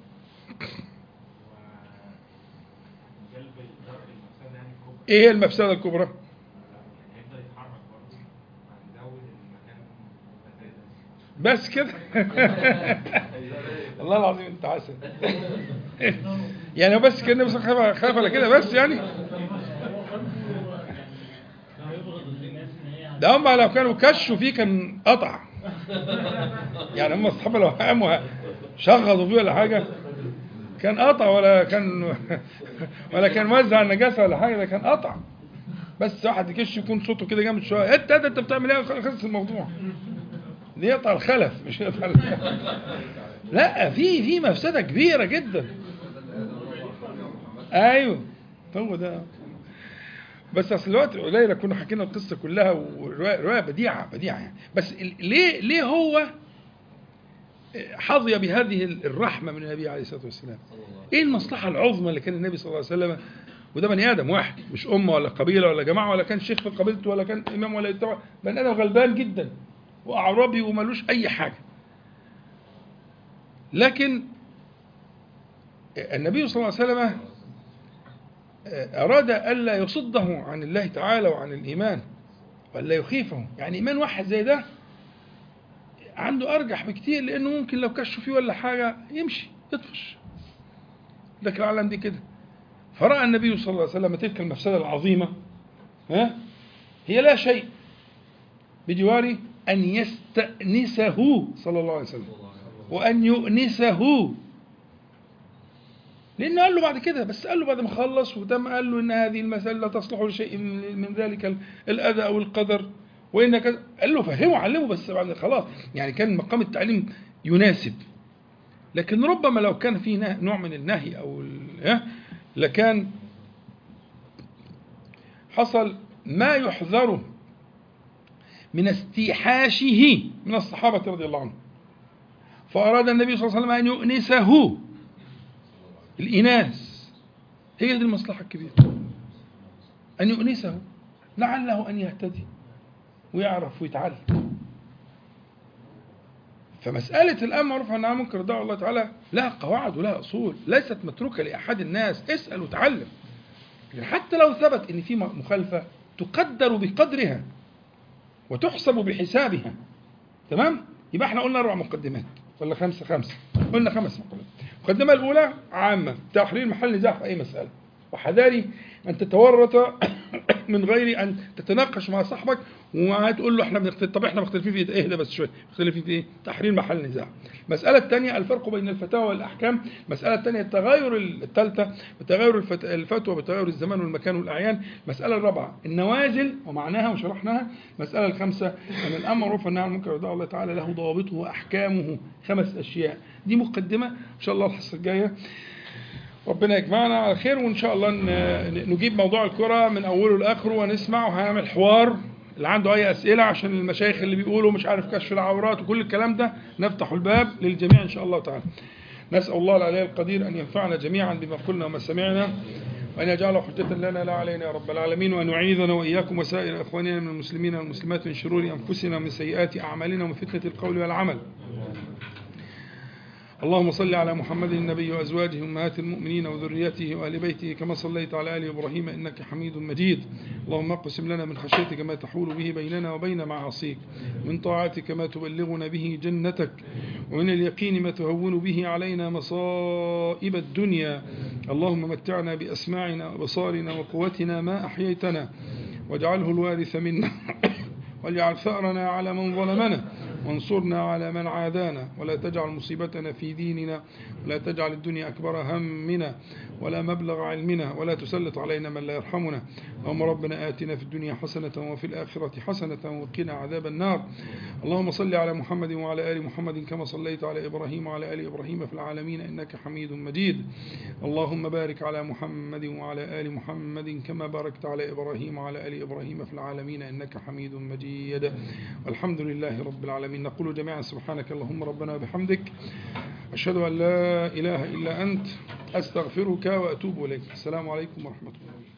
جلب الدرء المفسدة يعني الكبرى ايه هي المفسده الكبرى يعني هيفضل يتحرك برضه هنزود المكان متفادى بس كده والله العظيم انت عسل يعني هو بس كده النبي صلى الله عليه وسلم خاف على كده بس يعني ده هم لو كانوا كشوا فيه كان قطع يعني هم الصحابه لو قاموا شغطوا فيه ولا حاجه كان قطع ولا كان ولا كان وزع النجاسه ولا حاجه ده كان قطع بس واحد يكش يكون صوته كده جامد شويه انت انت انت بتعمل ايه خلص الموضوع دي يقطع الخلف مش يقطع ال- لا في في مفسده كبيره جدا ايوه هو ده بس اصل الوقت قليل كنا حكينا القصه كلها وروايه رواية بديعه بديعه يعني بس ال- ليه ليه هو حظي بهذه الرحمه من النبي عليه الصلاه والسلام ايه المصلحه العظمى اللي كان النبي صلى الله عليه وسلم وده بني ادم واحد مش امه ولا قبيله ولا جماعه ولا كان شيخ في قبيلته ولا كان امام ولا يتبع بني ادم غلبان جدا واعرابي وملوش اي حاجه لكن النبي صلى الله عليه وسلم أراد ألا يصده عن الله تعالى وعن الإيمان وألا يخيفه يعني إيمان واحد زي ده عنده أرجح بكتير لأنه ممكن لو كشوا فيه ولا حاجة يمشي يطفش لكن العالم دي كده فرأى النبي صلى الله عليه وسلم تلك المفسدة العظيمة ها هي لا شيء بجوار أن يستأنسه صلى الله عليه وسلم وأن يؤنسه لأنه قال له بعد كده بس قال له بعد ما خلص وتم قال له إن هذه المسألة لا تصلح لشيء من من ذلك ال- الأذى أو القدر وإن كذا قال له فهمه علمه بس بعد خلاص يعني كان مقام التعليم يناسب لكن ربما لو كان في نه- نوع من النهي أو ال- ها، لكان حصل ما يحذره من استيحاشه من الصحابة رضي الله عنهم فأراد النبي صلى الله عليه وسلم أن يؤنسه الإناث هي دي المصلحة الكبيرة أن يؤنسه لعله أن يهتدي ويعرف ويتعلم فمسألة الأمر معروف عنها منكر دعوة الله تعالى لها قواعد ولها أصول ليست متروكة لأحد الناس اسأل وتعلم لكن حتى لو ثبت أن في مخالفة تقدر بقدرها وتحسب بحسابها تمام يبقى احنا قلنا اربع مقدمات ولا خمسه خمسه قلنا خمس مقدمات المقدمه الاولى عامه تحرير محل نزاع في اي مساله وحذاري ان تتورط من غير ان تتناقش مع صاحبك وتقول له احنا بنختلف طب احنا مختلفين في ايه ده بس شويه مختلفين في ايه تحرير محل نزاع المساله الثانيه الفرق بين الفتاوى والاحكام المساله الثانيه التغاير الثالثه بتغير الفت- الفتوى بتغير الزمان والمكان والاعيان المساله الرابعه النوازل ومعناها وشرحناها المساله الخامسه ان الامر معروف والنهي عن المنكر ودعوه الله تعالى له ضوابطه واحكامه خمس اشياء دي مقدمه ان شاء الله الحصه الجايه ربنا يجمعنا على خير وان شاء الله ن- نجيب موضوع الكرة من اوله لاخره ونسمع وهنعمل حوار اللي عنده اي اسئله عشان المشايخ اللي بيقولوا مش عارف كشف العورات وكل الكلام ده نفتح الباب للجميع ان شاء الله تعالى. نسال الله العلي القدير ان ينفعنا جميعا بما قلنا وما سمعنا وان يجعله حجة لنا لا علينا يا رب العالمين وان يعيذنا واياكم وسائر اخواننا من المسلمين والمسلمات من شرور انفسنا ومن سيئات اعمالنا ومن فتنه القول والعمل. اللهم صل على محمد النبي وازواجه امهات المؤمنين وذريته وال بيته كما صليت على ال ابراهيم انك حميد مجيد اللهم اقسم لنا من خشيتك ما تحول به بيننا وبين معاصيك من طاعتك ما تبلغنا به جنتك ومن اليقين ما تهون به علينا مصائب الدنيا اللهم متعنا باسماعنا وابصارنا وقوتنا ما احييتنا واجعله الوارث منا واجعل ثأرنا على من ظلمنا وانصرنا على من عادانا ولا تجعل مصيبتنا في ديننا ولا تجعل الدنيا أكبر همنا ولا مبلغ علمنا ولا تسلط علينا من لا يرحمنا اللهم ربنا آتنا في الدنيا حسنة وفي الآخرة حسنة وقنا عذاب النار اللهم صل على محمد وعلى آل محمد كما صليت على إبراهيم وعلى آل إبراهيم في العالمين إنك حميد مجيد اللهم بارك على محمد وعلى آل محمد كما باركت على إبراهيم وعلى آل إبراهيم في العالمين إنك حميد مجيد والحمد لله رب العالمين نقول جميعا سبحانك اللهم ربنا وبحمدك أشهد أن لا إله إلا أنت أستغفرك وأتوب إليك السلام عليكم ورحمة الله